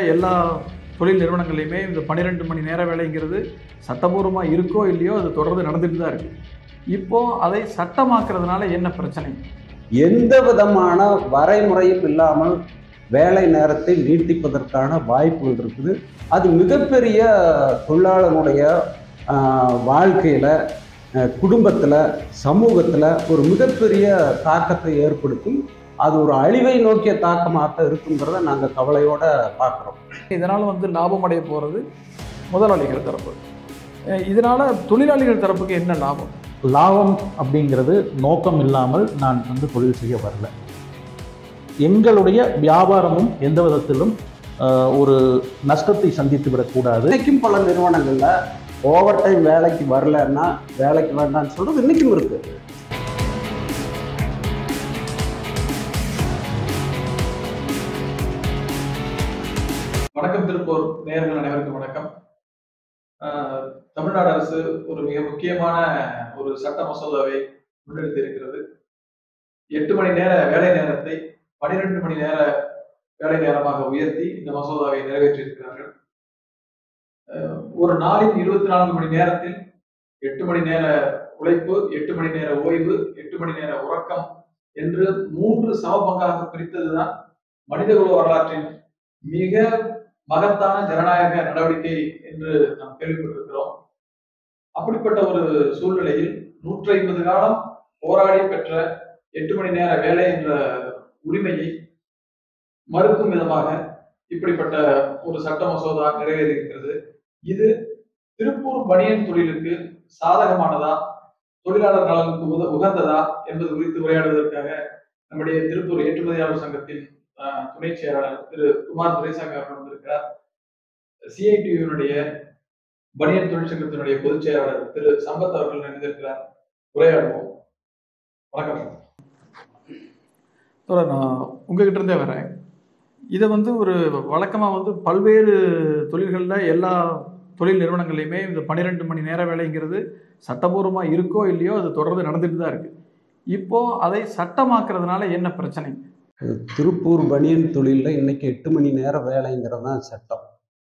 எல்லா தொழில் நிறுவனங்கள்லையுமே இந்த பன்னிரெண்டு மணி நேர வேலைங்கிறது சட்டபூர்வமாக இருக்கோ இல்லையோ அது தொடர்ந்து நடந்துட்டு தான் இருக்குது இப்போது அதை சட்டமாக்குறதுனால என்ன பிரச்சனை எந்த விதமான வரைமுறையும் இல்லாமல் வேலை நேரத்தை நீட்டிப்பதற்கான வாய்ப்புகள் இருக்குது அது மிகப்பெரிய தொழிலாளனுடைய வாழ்க்கையில் குடும்பத்தில் சமூகத்தில் ஒரு மிகப்பெரிய தாக்கத்தை ஏற்படுத்தும் அது ஒரு அழிவை நோக்கிய தாக்கமாக இருக்குங்கிறத நாங்கள் கவலையோட பார்க்குறோம் இதனால் வந்து லாபம் அடைய போகிறது முதலாளிகள் தரப்பு அஹ் இதனால தொழிலாளிகள் தரப்புக்கு என்ன லாபம் லாபம் அப்படிங்கிறது நோக்கம் இல்லாமல் நான் வந்து தொழில் செய்ய வரல எங்களுடைய வியாபாரமும் எந்த விதத்திலும் ஆஹ், ஒரு நஷ்டத்தை சந்தித்து விடக்கூடாது இன்னைக்கும் பல நிறுவனங்களில் ஓவர் டைம் வேலைக்கு வரலன்னா வேலைக்கு வேண்டாம்னு சொல்கிறது இன்னைக்கும் இருக்குது வணக்கம் திருப்பூர் நேயர்கள் அனைவருக்கும் வணக்கம் அஹ் தமிழ்நாடு அரசு ஒரு மிக முக்கியமான ஒரு சட்ட மசோதாவை முன்னெடுத்து இருக்கிறது எட்டு மணி நேர வேலை நேரத்தை பனிரெண்டு மணி நேர வேலை நேரமாக உயர்த்தி இந்த மசோதாவை நிறைவேற்றியிருக்கிறார்கள் அஹ் ஒரு நாளின் இருபத்தி நான்கு மணி நேரத்தில் எட்டு மணி நேர உழைப்பு எட்டு மணி நேர ஓய்வு எட்டு மணி நேர உறக்கம் என்று மூன்று சம பங்காக பிரித்ததுதான் மனிதகுல வரலாற்றின் மிக மகத்தான ஜனநாயக நடவடிக்கை என்று நாம் கேள்விப்பட்டிருக்கிறோம் அப்படிப்பட்ட ஒரு சூழ்நிலையில் நூற்றி ஐம்பது காலம் போராடி பெற்ற எட்டு மணி நேர வேலை என்ற உரிமையை மறுக்கும் விதமாக இப்படிப்பட்ட ஒரு சட்ட மசோதா நிறைவேறியிருக்கிறது இது திருப்பூர் பனியன் தொழிலுக்கு சாதகமானதா தொழிலாளர் நலனுக்கு உத உகந்ததா என்பது குறித்து உரையாடுவதற்காக நம்முடைய திருப்பூர் ஏற்றுமதியாளர் சங்கத்தின் ஆஹ், துணை செயலாளர் திரு குமார் துரைசாமி அவர்கள் வந்திருக்கிறார் சிஐடியுனுடைய பனியன் தொழிற்சங்கத்தினுடைய பொதுச் செயலாளர் திரு சம்பத் அவர்கள் இணைந்திருக்கிறார் உரையாடுவோம் வணக்கம் சார் நான் உங்ககிட்ட இருந்தே வரேன் இதை வந்து ஒரு வழக்கமாக வந்து பல்வேறு தொழில்களில் எல்லா தொழில் நிறுவனங்கள்லையுமே இந்த பன்னிரெண்டு மணி நேர வேலைங்கிறது சட்டபூர்வமாக இருக்கோ இல்லையோ அது தொடர்ந்து நடந்துட்டு தான் இருக்குது இப்போது அதை சட்டமாக்குறதுனால என்ன பிரச்சனை திருப்பூர் பனியன் தொழிலில் இன்னைக்கு எட்டு மணி நேரம் வேலைங்கிறது தான் சட்டம்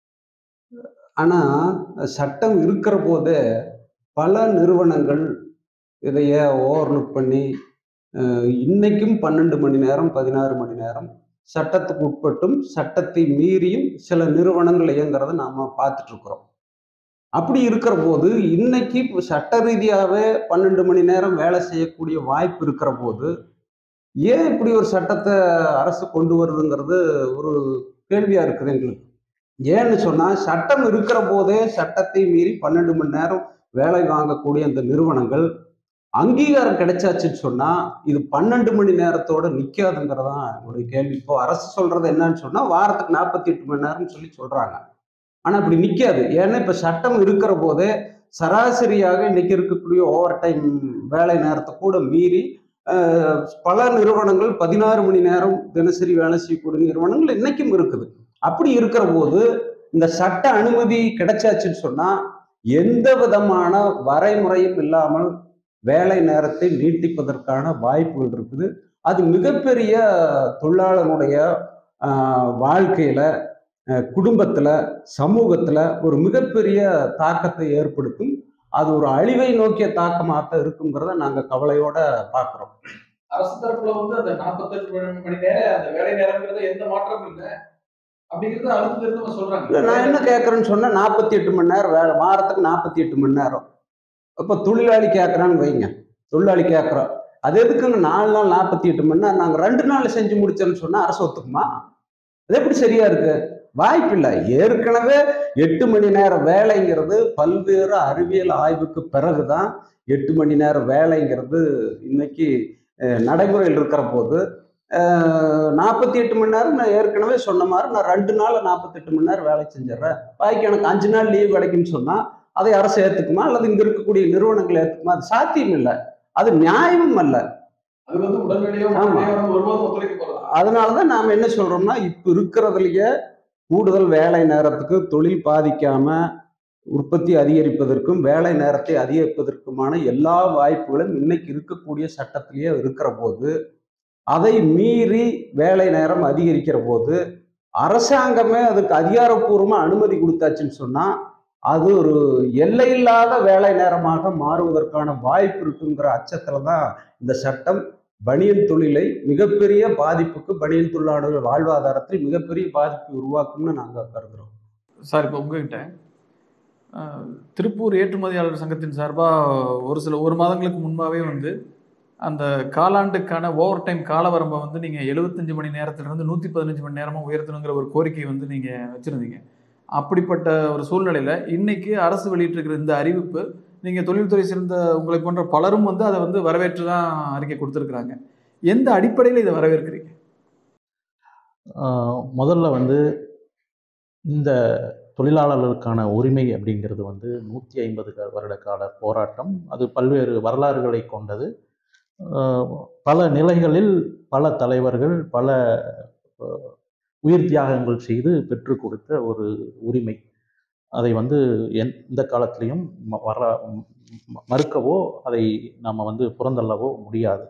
ஆனால் சட்டம் இருக்கிற போதே பல நிறுவனங்கள் இதைய ஓவர்லுக் பண்ணி அஹ், இன்னைக்கும் பன்னெண்டு மணி நேரம் பதினாறு மணி நேரம் சட்டத்துக்கு உட்பட்டும் சட்டத்தை மீறியும் சில நிறுவனங்கள் இயங்குறத நாம் பார்த்துட்டு இருக்கிறோம் அப்படி இருக்கிற போது இன்னைக்கு இப்போ சட்ட ரீதியாகவே பன்னெண்டு மணி நேரம் வேலை செய்யக்கூடிய வாய்ப்பு இருக்கிற போது ஏன் இப்படி ஒரு சட்டத்தை அரசு கொண்டு வருதுங்கிறது ஒரு கேள்வியா இருக்குது எங்களுக்கு ஏன்னு சொன்னா சட்டம் இருக்கிற போதே சட்டத்தை மீறி பன்னெண்டு மணி நேரம் வேலை வாங்கக்கூடிய அந்த நிறுவனங்கள் அங்கீகாரம் கிடைச்சாச்சுன்னு சொன்னா இது பன்னெண்டு மணி நேரத்தோட நிக்காதுங்கிறதான் என்னுடைய கேள்வி இப்போ அரசு சொல்றது என்னன்னு சொன்னா வாரத்துக்கு நாற்பத்தி எட்டு மணி நேரம்னு சொல்லி சொல்றாங்க ஆனா அப்படி நிக்காது ஏன்னா இப்ப சட்டம் இருக்கிற போதே சராசரியாக இன்னைக்கு இருக்கக்கூடிய ஓவர் டைம் வேலை நேரத்தை கூட மீறி அஹ், பல நிறுவனங்கள் பதினாறு மணி நேரம் தினசரி வேலை செய்யக்கூடிய நிறுவனங்கள் இன்னைக்கும் இருக்குது அப்படி இருக்கிற போது இந்த சட்ட அனுமதி கிடைச்சாச்சுன்னு சொன்னா எந்த விதமான வரைமுறையும் இல்லாமல் வேலை நேரத்தை நீட்டிப்பதற்கான வாய்ப்புகள் இருக்குது அது மிகப்பெரிய தொழிலாளனுடைய ஆஹ், வாழ்க்கையில அஹ், குடும்பத்துல சமூகத்துல ஒரு மிகப்பெரிய தாக்கத்தை ஏற்படுத்தும் அது ஒரு அழிவை நோக்கிய தாக்கமாக இருக்குங்கிறத நாங்க கவலையோட பார்க்கிறோம் அரசு தரப்புல வந்து அந்த நாற்பத்தெட்டு மணி மணி நேரம் அந்த வேலை நேரங்கிறது எந்த மாற்றமும் இல்லை அப்படிங்கிறது அழுத்தம் இருந்து இல்ல, சொல்றாங்க நான் என்ன கேட்குறேன்னு சொன்னா நாற்பத்தி எட்டு மணி நேரம் வேலை வாரத்துக்கு நாற்பத்தி எட்டு மணி நேரம் இப்போ தொழிலாளி கேட்குறான்னு வைங்க தொழிலாளி கேட்குறோம் அது எதுக்குங்க நாலு நாள் நாற்பத்தி எட்டு மணி நேரம் நாங்கள் ரெண்டு நாள் செஞ்சு முடிச்சோன்னு சொன்னா அரசு ஒத்துக்குமா அது எப்படி சரியா இருக்கு வாய்ப்பு இல்லை ஏற்கனவே எட்டு மணி நேரம் வேலைங்கிறது பல்வேறு அறிவியல் ஆய்வுக்கு பிறகுதான் எட்டு மணி நேரம் வேலைங்கிறது இன்னைக்கு அஹ், நடைமுறையில் இருக்கிற போது நாற்பத்தி எட்டு மணி நேரம் நான் ஏற்கனவே சொன்ன மாதிரி நான் ரெண்டு நாள் நாற்பத்தெட்டு மணி நேரம் வேலை செஞ்சிடறேன் பாக்கி எனக்கு அஞ்சு நாள் லீவ் கிடைக்கும்னு சொன்னால் அதை அரசு ஏற்றுக்குமா அல்லது இங்கே இருக்கக்கூடிய நிறுவனங்கள் ஏற்றுக்குமா அது சாத்தியம் இல்லை அது நியாயமும் அல்ல அது வந்து உடனடியோ ஆமா. உடனடியோ வந்து ஒருபோதும் ஒத்துழைக்க போறது அதனால தான் நாம் என்ன சொல்கிறோம்னா இப்போ இருக்கிறதுலையே கூடுதல் வேலை நேரத்துக்கு தொழில் பாதிக்காம உற்பத்தி அதிகரிப்பதற்கும் வேலை நேரத்தை அதிகரிப்பதற்குமான எல்லா வாய்ப்புகளும் இன்னைக்கு இருக்கக்கூடிய சட்டத்திலேயே இருக்கிற போது அதை மீறி வேலை நேரம் அதிகரிக்கிற போது அரசாங்கமே அதுக்கு அதிகாரப்பூர்வமாக அனுமதி கொடுத்தாச்சுன்னு சொன்னால் அது ஒரு எல்லையில்லாத வேலை நேரமாக மாறுவதற்கான வாய்ப்பு இருக்குங்கிற அச்சத்தில் தான் இந்த சட்டம் பனியன் தொழிலை மிகப்பெரிய பாதிப்புக்கு பனியன் தொழிலாளர்கள் வாழ்வாதாரத்தில் மிகப்பெரிய பாதிப்பு உருவாக்கும்னு நாங்கள் கருதுகிறோம் சார் இப்போ உங்ககிட்ட அஹ், திருப்பூர் ஏற்றுமதியாளர் சங்கத்தின் சார்பாக ஒரு சில ஒரு மாதங்களுக்கு முன்பாகவே வந்து அந்த காலாண்டுக்கான ஓவர் டைம் காலவரம்பை வந்து நீங்கள் எழுபத்தஞ்சு மணி நேரத்திலிருந்து நூற்றி பதினஞ்சு மணி நேரமாக உயர்த்தணுங்கிற ஒரு கோரிக்கை வந்து நீங்கள் வச்சுருந்தீங்க அப்படிப்பட்ட ஒரு சூழ்நிலையில் இன்னைக்கு அரசு வெளியிட்டிருக்கிற இந்த அறிவிப்பு நீங்கள் தொழில்துறை சேர்ந்த உங்களை போன்ற பலரும் வந்து அதை வந்து வரவேற்று தான் அறிக்கை கொடுத்துருக்குறாங்க எந்த அடிப்படையில் இதை வரவேற்கிறீங்க ஆஹ் முதல்ல வந்து இந்த தொழிலாளர்களுக்கான உரிமை அப்படிங்கிறது வந்து நூற்றி ஐம்பது வருட கால போராட்டம் அது பல்வேறு வரலாறுகளை கொண்டது ஆஹ் பல நிலைகளில் பல தலைவர்கள் பல ஆஹ் உயிர் தியாகங்கள் செய்து பெற்றுக் கொடுத்த ஒரு உரிமை அதை வந்து எந்த காலத்திலையும் ம- வர ம- மறுக்கவோ அதை நாம் வந்து புறந்தள்ளவோ முடியாது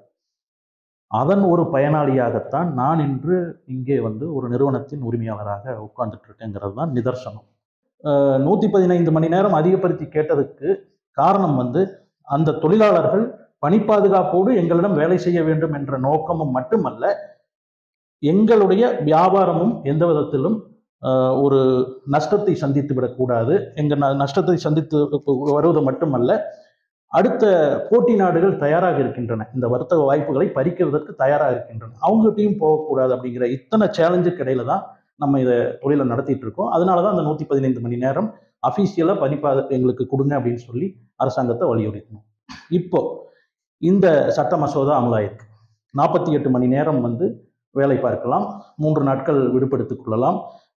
அதன் ஒரு பயனாளியாகத்தான் நான் இன்று இங்கே வந்து ஒரு நிறுவனத்தின் உரிமையாளராக உட்கார்ந்துட்டு இருக்கேங்கிறது தான் நிதர்சனம் நூற்றி பதினைந்து மணி நேரம் அதிகப்படுத்தி கேட்டதுக்கு காரணம் வந்து அந்த தொழிலாளர்கள் பணி பாதுகாப்போடு எங்களிடம் வேலை செய்ய வேண்டும் என்ற நோக்கமும் மட்டுமல்ல எங்களுடைய வியாபாரமும் எந்த விதத்திலும் ஆஹ், ஒரு நஷ்டத்தை சந்தித்து விடக்கூடாது எங்கள் ந- நஷ்டத்தை சந்தித்து வருவது மட்டுமல்ல அடுத்த போட்டி நாடுகள் தயாராக இருக்கின்றன இந்த வர்த்தக வாய்ப்புகளை பறிக்கிறதுக்கு தயாராக இருக்கின்றன அவங்ககிட்டயும் போகக்கூடாது அப்படிங்கிற இத்தனை சேலஞ்சுக்கு இடையில தான் நம்ம இதை தொழிலை நடத்திட்டு இருக்கோம் அதனால தான் அந்த நூற்றி பதினைந்து மணி நேரம் அஃபீஷியலாக பணிப்பாக எங்களுக்கு கொடுங்க அப்படின்னு சொல்லி அரசாங்கத்தை வலியுறுத்தணும் இப்போ இந்த சட்ட மசோதா அமலாயிருக்கு நாற்பத்தி எட்டு மணி நேரம் வந்து வேலை பார்க்கலாம் மூன்று நாட்கள் விடுபடுத்திக் கொள்ளலாம்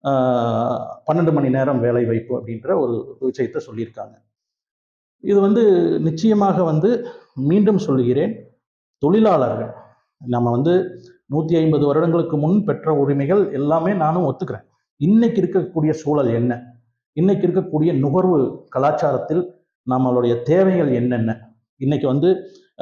ஆஹ் பன்னெண்டு மணி நேரம் வேலை வைப்பு அப்படின்ற ஒரு விஷயத்தை சொல்லியிருக்காங்க இது வந்து நிச்சயமாக வந்து மீண்டும் சொல்லுகிறேன் தொழிலாளர்கள் நம்ம வந்து நூற்றி ஐம்பது வருடங்களுக்கு முன் பெற்ற உரிமைகள் எல்லாமே நானும் ஒத்துக்கிறேன் இன்னைக்கு இருக்கக்கூடிய சூழல் என்ன இன்னைக்கு இருக்கக்கூடிய நுகர்வு கலாச்சாரத்தில் நம்மளுடைய தேவைகள் என்னென்ன இன்னைக்கு வந்து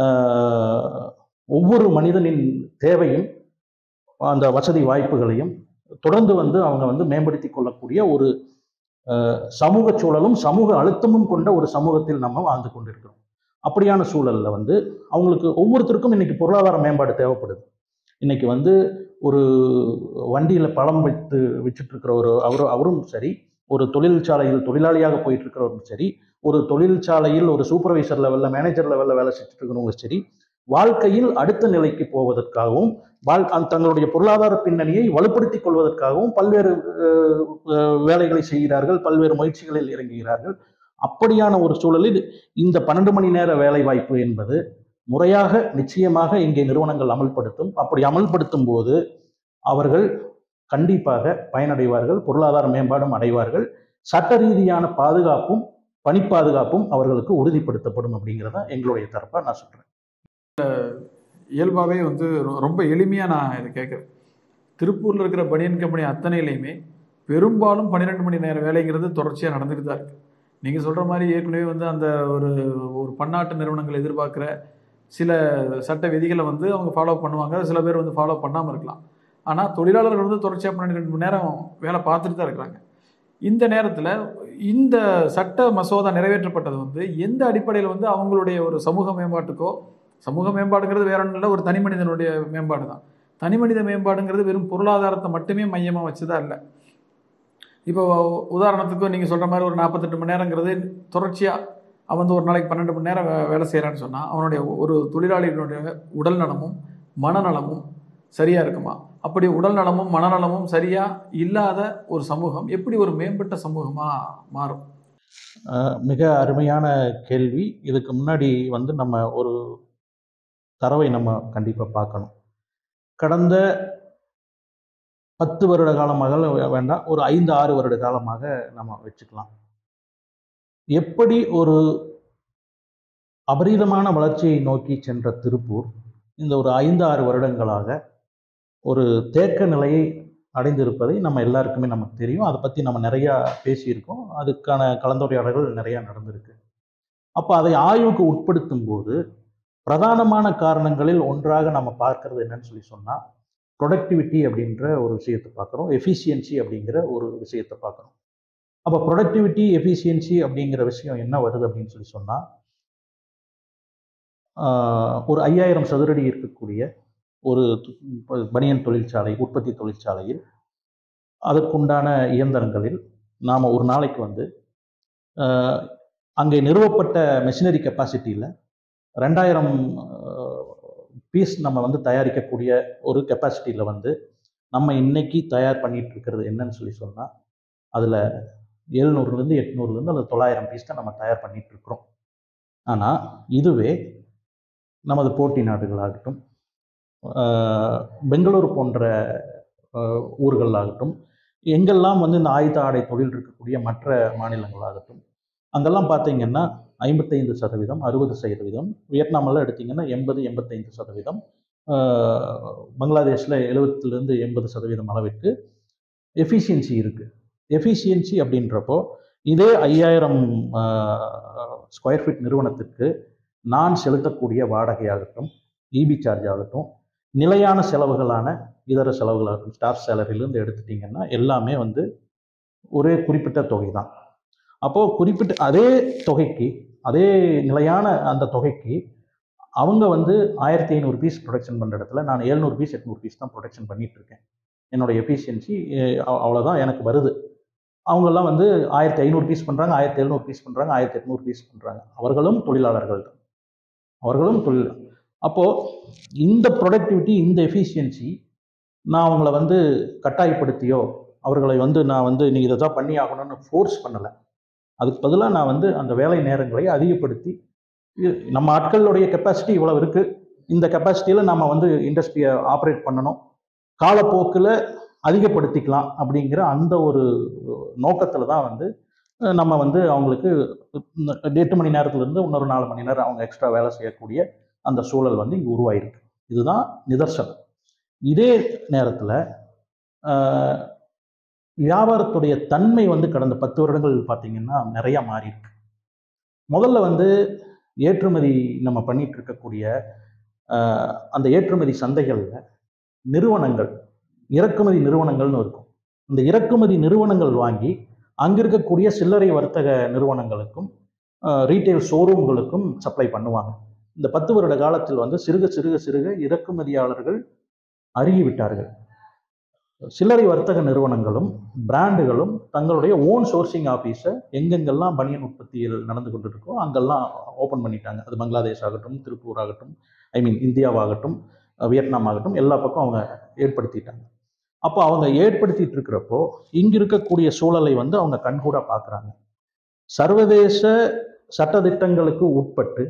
ஆஹ், ஒவ்வொரு மனிதனின் தேவையும் அந்த வசதி வாய்ப்புகளையும் தொடர்ந்து வந்து அவங்க வந்து மேம்படுத்தி கொள்ளக்கூடிய ஒரு அஹ், சமூக சூழலும் சமூக அழுத்தமும் கொண்ட ஒரு சமூகத்தில் நம்ம வாழ்ந்து கொண்டிருக்கிறோம் அப்படியான சூழல்ல வந்து அவங்களுக்கு ஒவ்வொருத்தருக்கும் இன்னைக்கு பொருளாதார மேம்பாடு தேவைப்படுது இன்னைக்கு வந்து ஒரு வண்டியில பழம் வைத்து விற்றுட்டு இருக்கிற ஒரு அவரு அவரும் சரி ஒரு தொழிற்சாலையில் தொழிலாளியாக போயிட்டு இருக்கிறவரும் சரி ஒரு தொழிற்சாலையில் ஒரு சூப்பர்வைசர் லெவலில் மேனேஜர் லெவலில் வேலை செஞ்சுட்டு இருக்கிறவங்க சரி வாழ்க்கையில் அடுத்த நிலைக்கு போவதற்காகவும் வாழ் அந்த தங்களுடைய பொருளாதார பின்னணியை வலுப்படுத்திக் கொள்வதற்காகவும் பல்வேறு அஹ், அஹ், வேலைகளை செய்கிறார்கள் பல்வேறு முயற்சிகளில் இறங்குகிறார்கள் அப்படியான ஒரு சூழலில் இந்த பன்னெண்டு மணி நேர வேலை வாய்ப்பு என்பது முறையாக நிச்சயமாக இங்கே நிறுவனங்கள் அமல்படுத்தும் அப்படி அமல்படுத்தும் போது அவர்கள் கண்டிப்பாக பயனடைவார்கள் பொருளாதார மேம்பாடும் அடைவார்கள் சட்ட ரீதியான பாதுகாப்பும் பணி பாதுகாப்பும் அவர்களுக்கு உறுதிப்படுத்தப்படும் அப்படிங்கிறத எங்களுடைய தரப்பா நான் சொல்றேன் இயல்பாகவே வந்து ரொ- ரொம்ப எளிமையாக நான் இதை கேட்குறேன் திருப்பூரில் இருக்கிற பனியன் கம்பெனி அத்தனையிலையுமே பெரும்பாலும் பன்னிரெண்டு மணி நேரம் வேலைங்கிறது தொடர்ச்சியாக நடந்துட்டு தான் இருக்குது நீங்கள் சொல்கிற மாதிரி ஏற்கனவே வந்து அந்த ஒரு ஒரு பன்னாட்டு நிறுவனங்கள் எதிர்பார்க்குற சில சட்ட விதிகளை வந்து அவங்க ஃபாலோ பண்ணுவாங்க சில பேர் வந்து ஃபாலோ பண்ணாமல் இருக்கலாம் ஆனால் தொழிலாளர்கள் வந்து தொடர்ச்சியாக பன்னிரெண்டு மணி நேரம் வேலை பார்த்துட்டு தான் இருக்கிறாங்க இந்த நேரத்தில் இந்த சட்ட மசோதா நிறைவேற்றப்பட்டது வந்து எந்த அடிப்படையில் வந்து அவங்களுடைய ஒரு சமூக மேம்பாட்டுக்கோ சமூக மேம்பாடுங்கிறது வேற ஒன்றும் இல்லை ஒரு தனி மனிதனுடைய மேம்பாடு தான் தனி மனித மேம்பாடுங்கிறது வெறும் பொருளாதாரத்தை மட்டுமே மையமாக வச்சுதான் இல்லை இப்போ உதாரணத்துக்கு நீங்கள் சொல்கிற மாதிரி ஒரு நாற்பத்தெட்டு மணி நேரங்கிறது தொடர்ச்சியாக அவன் வந்து ஒரு நாளைக்கு பன்னெண்டு மணி நேரம் வே- வேலை செய்கிறான்னு சொன்னால் அவனுடைய ஒரு தொழிலாளியினுடைய உடல் நலமும் மனநலமும் சரியாக இருக்குமா அப்படி உடல் நலமும் மனநலமும் சரியாக இல்லாத ஒரு சமூகம் எப்படி ஒரு மேம்பட்ட சமூகமாக மாறும் அஹ் மிக அருமையான கேள்வி இதுக்கு முன்னாடி வந்து நம்ம ஒரு தரவை நம்ம கண்டிப்பாக பார்க்கணும் கடந்த பத்து வருட காலமாக வே- வேண்டாம் ஒரு ஐந்து ஆறு வருட காலமாக நம்ம வச்சுக்கலாம் எப்படி ஒரு அபரீதமான வளர்ச்சியை நோக்கி சென்ற திருப்பூர் இந்த ஒரு ஐந்து ஆறு வருடங்களாக ஒரு தேக்க நிலையை அடைந்திருப்பதை நம்ம எல்லாருக்குமே நமக்கு தெரியும் அதை பற்றி நம்ம நிறையா பேசியிருக்கோம் அதுக்கான கலந்துரையாடல்கள் நிறையா நடந்திருக்கு அப்போ அதை ஆய்வுக்கு உட்படுத்தும் போது பிரதானமான காரணங்களில் ஒன்றாக நம்ம பார்க்கறது என்னன்னு சொல்லி சொன்னால் ப்ரொடக்டிவிட்டி அப்படின்ற ஒரு விஷயத்தை பார்க்குறோம் எஃபிஷியன்சி அப்படிங்கிற ஒரு விஷயத்தை பார்க்குறோம் அப்போ ப்ரொடக்டிவிட்டி எஃபிஷியன்சி அப்படிங்கிற விஷயம் என்ன வருது அப்படின்னு சொல்லி சொன்னால் ஒரு ஐயாயிரம் சதுரடி இருக்கக்கூடிய ஒரு து- பனியன் தொழிற்சாலை உற்பத்தி தொழிற்சாலையில் அதற்குண்டான இயந்திரங்களில் நாம் ஒரு நாளைக்கு வந்து ஆஹ், அங்கே நிறுவப்பட்ட மெஷினரி கெப்பாசிட்டியில் ரெண்டாயிரம் பீஸ் நம்ம வந்து தயாரிக்கக்கூடிய ஒரு கெப்பாசிட்டியில் வந்து நம்ம இன்னைக்கு தயார் பண்ணிட்டு இருக்கிறது என்னன்னு சொல்லி சொன்னால் அதில் எழுநூறுலேருந்து எட்நூறுலேருந்து அல்லது தொள்ளாயிரம் பீஸ் தான் நம்ம தயார் பண்ணிட்டு இருக்கிறோம் ஆனால் இதுவே நமது போட்டி நாடுகளாகட்டும் ஆஹ், பெங்களூரு போன்ற ஆஹ், ஊர்களாகட்டும் எங்கெல்லாம் வந்து இந்த ஆயுத ஆடை தொழில் இருக்கக்கூடிய மற்ற மாநிலங்களாகட்டும் அங்கெல்லாம் பார்த்தீங்கன்னா ஐம்பத்தைந்து சதவீதம் அறுபது சதவீதம் வியட்நாமெல்லாம் எடுத்தீங்கன்னா எண்பது எண்பத்தைந்து சதவீதம் ஆஹ், பங்களாதேஷில் எழுபத்துலேருந்து எண்பது சதவீதம் அளவிற்கு எஃபிஷியன்சி இருக்குது எஃபிஷியன்சி அப்படின்றப்போ இதே ஐயாயிரம் ஸ்கொயர் ஃபீட் நிறுவனத்திற்கு நான் செலுத்தக்கூடிய வாடகையாகட்டும் இபி சார்ஜ் ஆகட்டும் நிலையான செலவுகளான இதர செலவுகளாகட்டும் ஸ்டாஃப் சேலரியிலேருந்து எடுத்துட்டிங்கன்னா எல்லாமே வந்து ஒரே குறிப்பிட்ட தொகை தான் அப்போது குறிப்பிட்ட அதே தொகைக்கு அதே நிலையான அந்த தொகைக்கு அவங்க வந்து ஆயிரத்தி ஐநூறு பீஸ் ப்ரொடக்ஷன் பண்ணுற இடத்துல நான் எழுநூறு பீஸ் எட்நூறு பீஸ் தான் ப்ரொடக்ஷன் பண்ணிட்டு இருக்கேன் என்னோட எஃபிஷியன்சி அவ்வளோதான் எனக்கு வருது அவங்கெல்லாம் வந்து ஆயிரத்தி ஐநூறு பீஸ் பண்ணுறாங்க ஆயிரத்தி எழுநூறு பீஸ் பண்ணுறாங்க ஆயிரத்தி எட்நூறு பீஸ் பண்ணுறாங்க அவர்களும் தொழிலாளர்கள் தான் அவர்களும் தொழில் அப்போது இந்த ப்ரொடக்டிவிட்டி இந்த எஃபிஷியன்சி நான் அவங்கள வந்து கட்டாயப்படுத்தியோ அவர்களை வந்து நான் வந்து நீ இதை தான் பண்ணி ஆகணும்னு ஃபோர்ஸ் பண்ணலை அதுக்கு பதிலாக நான் வந்து அந்த வேலை நேரங்களை அதிகப்படுத்தி இது நம்ம ஆட்களுடைய கெப்பாசிட்டி இவ்வளவு இருக்குது இந்த கெப்பாசிட்டியில் நம்ம வந்து இண்டஸ்ட்ரியை ஆப்ரேட் பண்ணணும் காலப்போக்கில் அதிகப்படுத்திக்கலாம் அப்படிங்கிற அந்த ஒரு நோக்கத்தில் தான் வந்து அஹ், நம்ம வந்து அவங்களுக்கு இந்த எட்டு மணி நேரத்துலேருந்து இன்னொரு நாலு மணி நேரம் அவங்க எக்ஸ்ட்ரா வேலை செய்யக்கூடிய அந்த சூழல் வந்து இங்கே உருவாயிருக்கு இதுதான் நிதர்சனம் இதே நேரத்தில் வியாபாரத்துடைய தன்மை வந்து கடந்த பத்து வருடங்கள் பார்த்தீங்கன்னா நிறையா மாறி இருக்கு முதல்ல வந்து ஏற்றுமதி நம்ம பண்ணிட்டு இருக்கக்கூடிய ஆஹ், அந்த ஏற்றுமதி சந்தைகளில் நிறுவனங்கள் இறக்குமதி நிறுவனங்கள்னு இருக்கும் இந்த இறக்குமதி நிறுவனங்கள் வாங்கி அங்கே இருக்கக்கூடிய சில்லறை வர்த்தக நிறுவனங்களுக்கும் ரீட்டைல் ஷோரூம்களுக்கும் சப்ளை பண்ணுவாங்க இந்த பத்து வருட காலத்தில் வந்து சிறுக சிறுக சிறுக இறக்குமதியாளர்கள் அருகிவிட்டார்கள் சில்லறை வர்த்தக நிறுவனங்களும் பிராண்டுகளும் தங்களுடைய ஓன் சோர்சிங் ஆஃபீஸை எங்கெங்கெல்லாம் பனியன் உற்பத்தியில் நடந்து கொண்டு இருக்கோ அங்கெல்லாம் ஓப்பன் பண்ணிட்டாங்க அது பங்களாதேஷ் ஆகட்டும் திருப்பூர் ஆகட்டும் ஐ மீன் இந்தியாவாகட்டும் அஹ் வியட்நாம் ஆகட்டும் எல்லா பக்கம் அவங்க ஏற்படுத்திட்டாங்க அப்போ அவங்க ஏற்படுத்திட்டு இருக்கிறப்போ இங்க இருக்கக்கூடிய சூழலை வந்து அவங்க கண்கூட பார்க்குறாங்க சர்வதேச சட்டதிட்டங்களுக்கு உட்பட்டு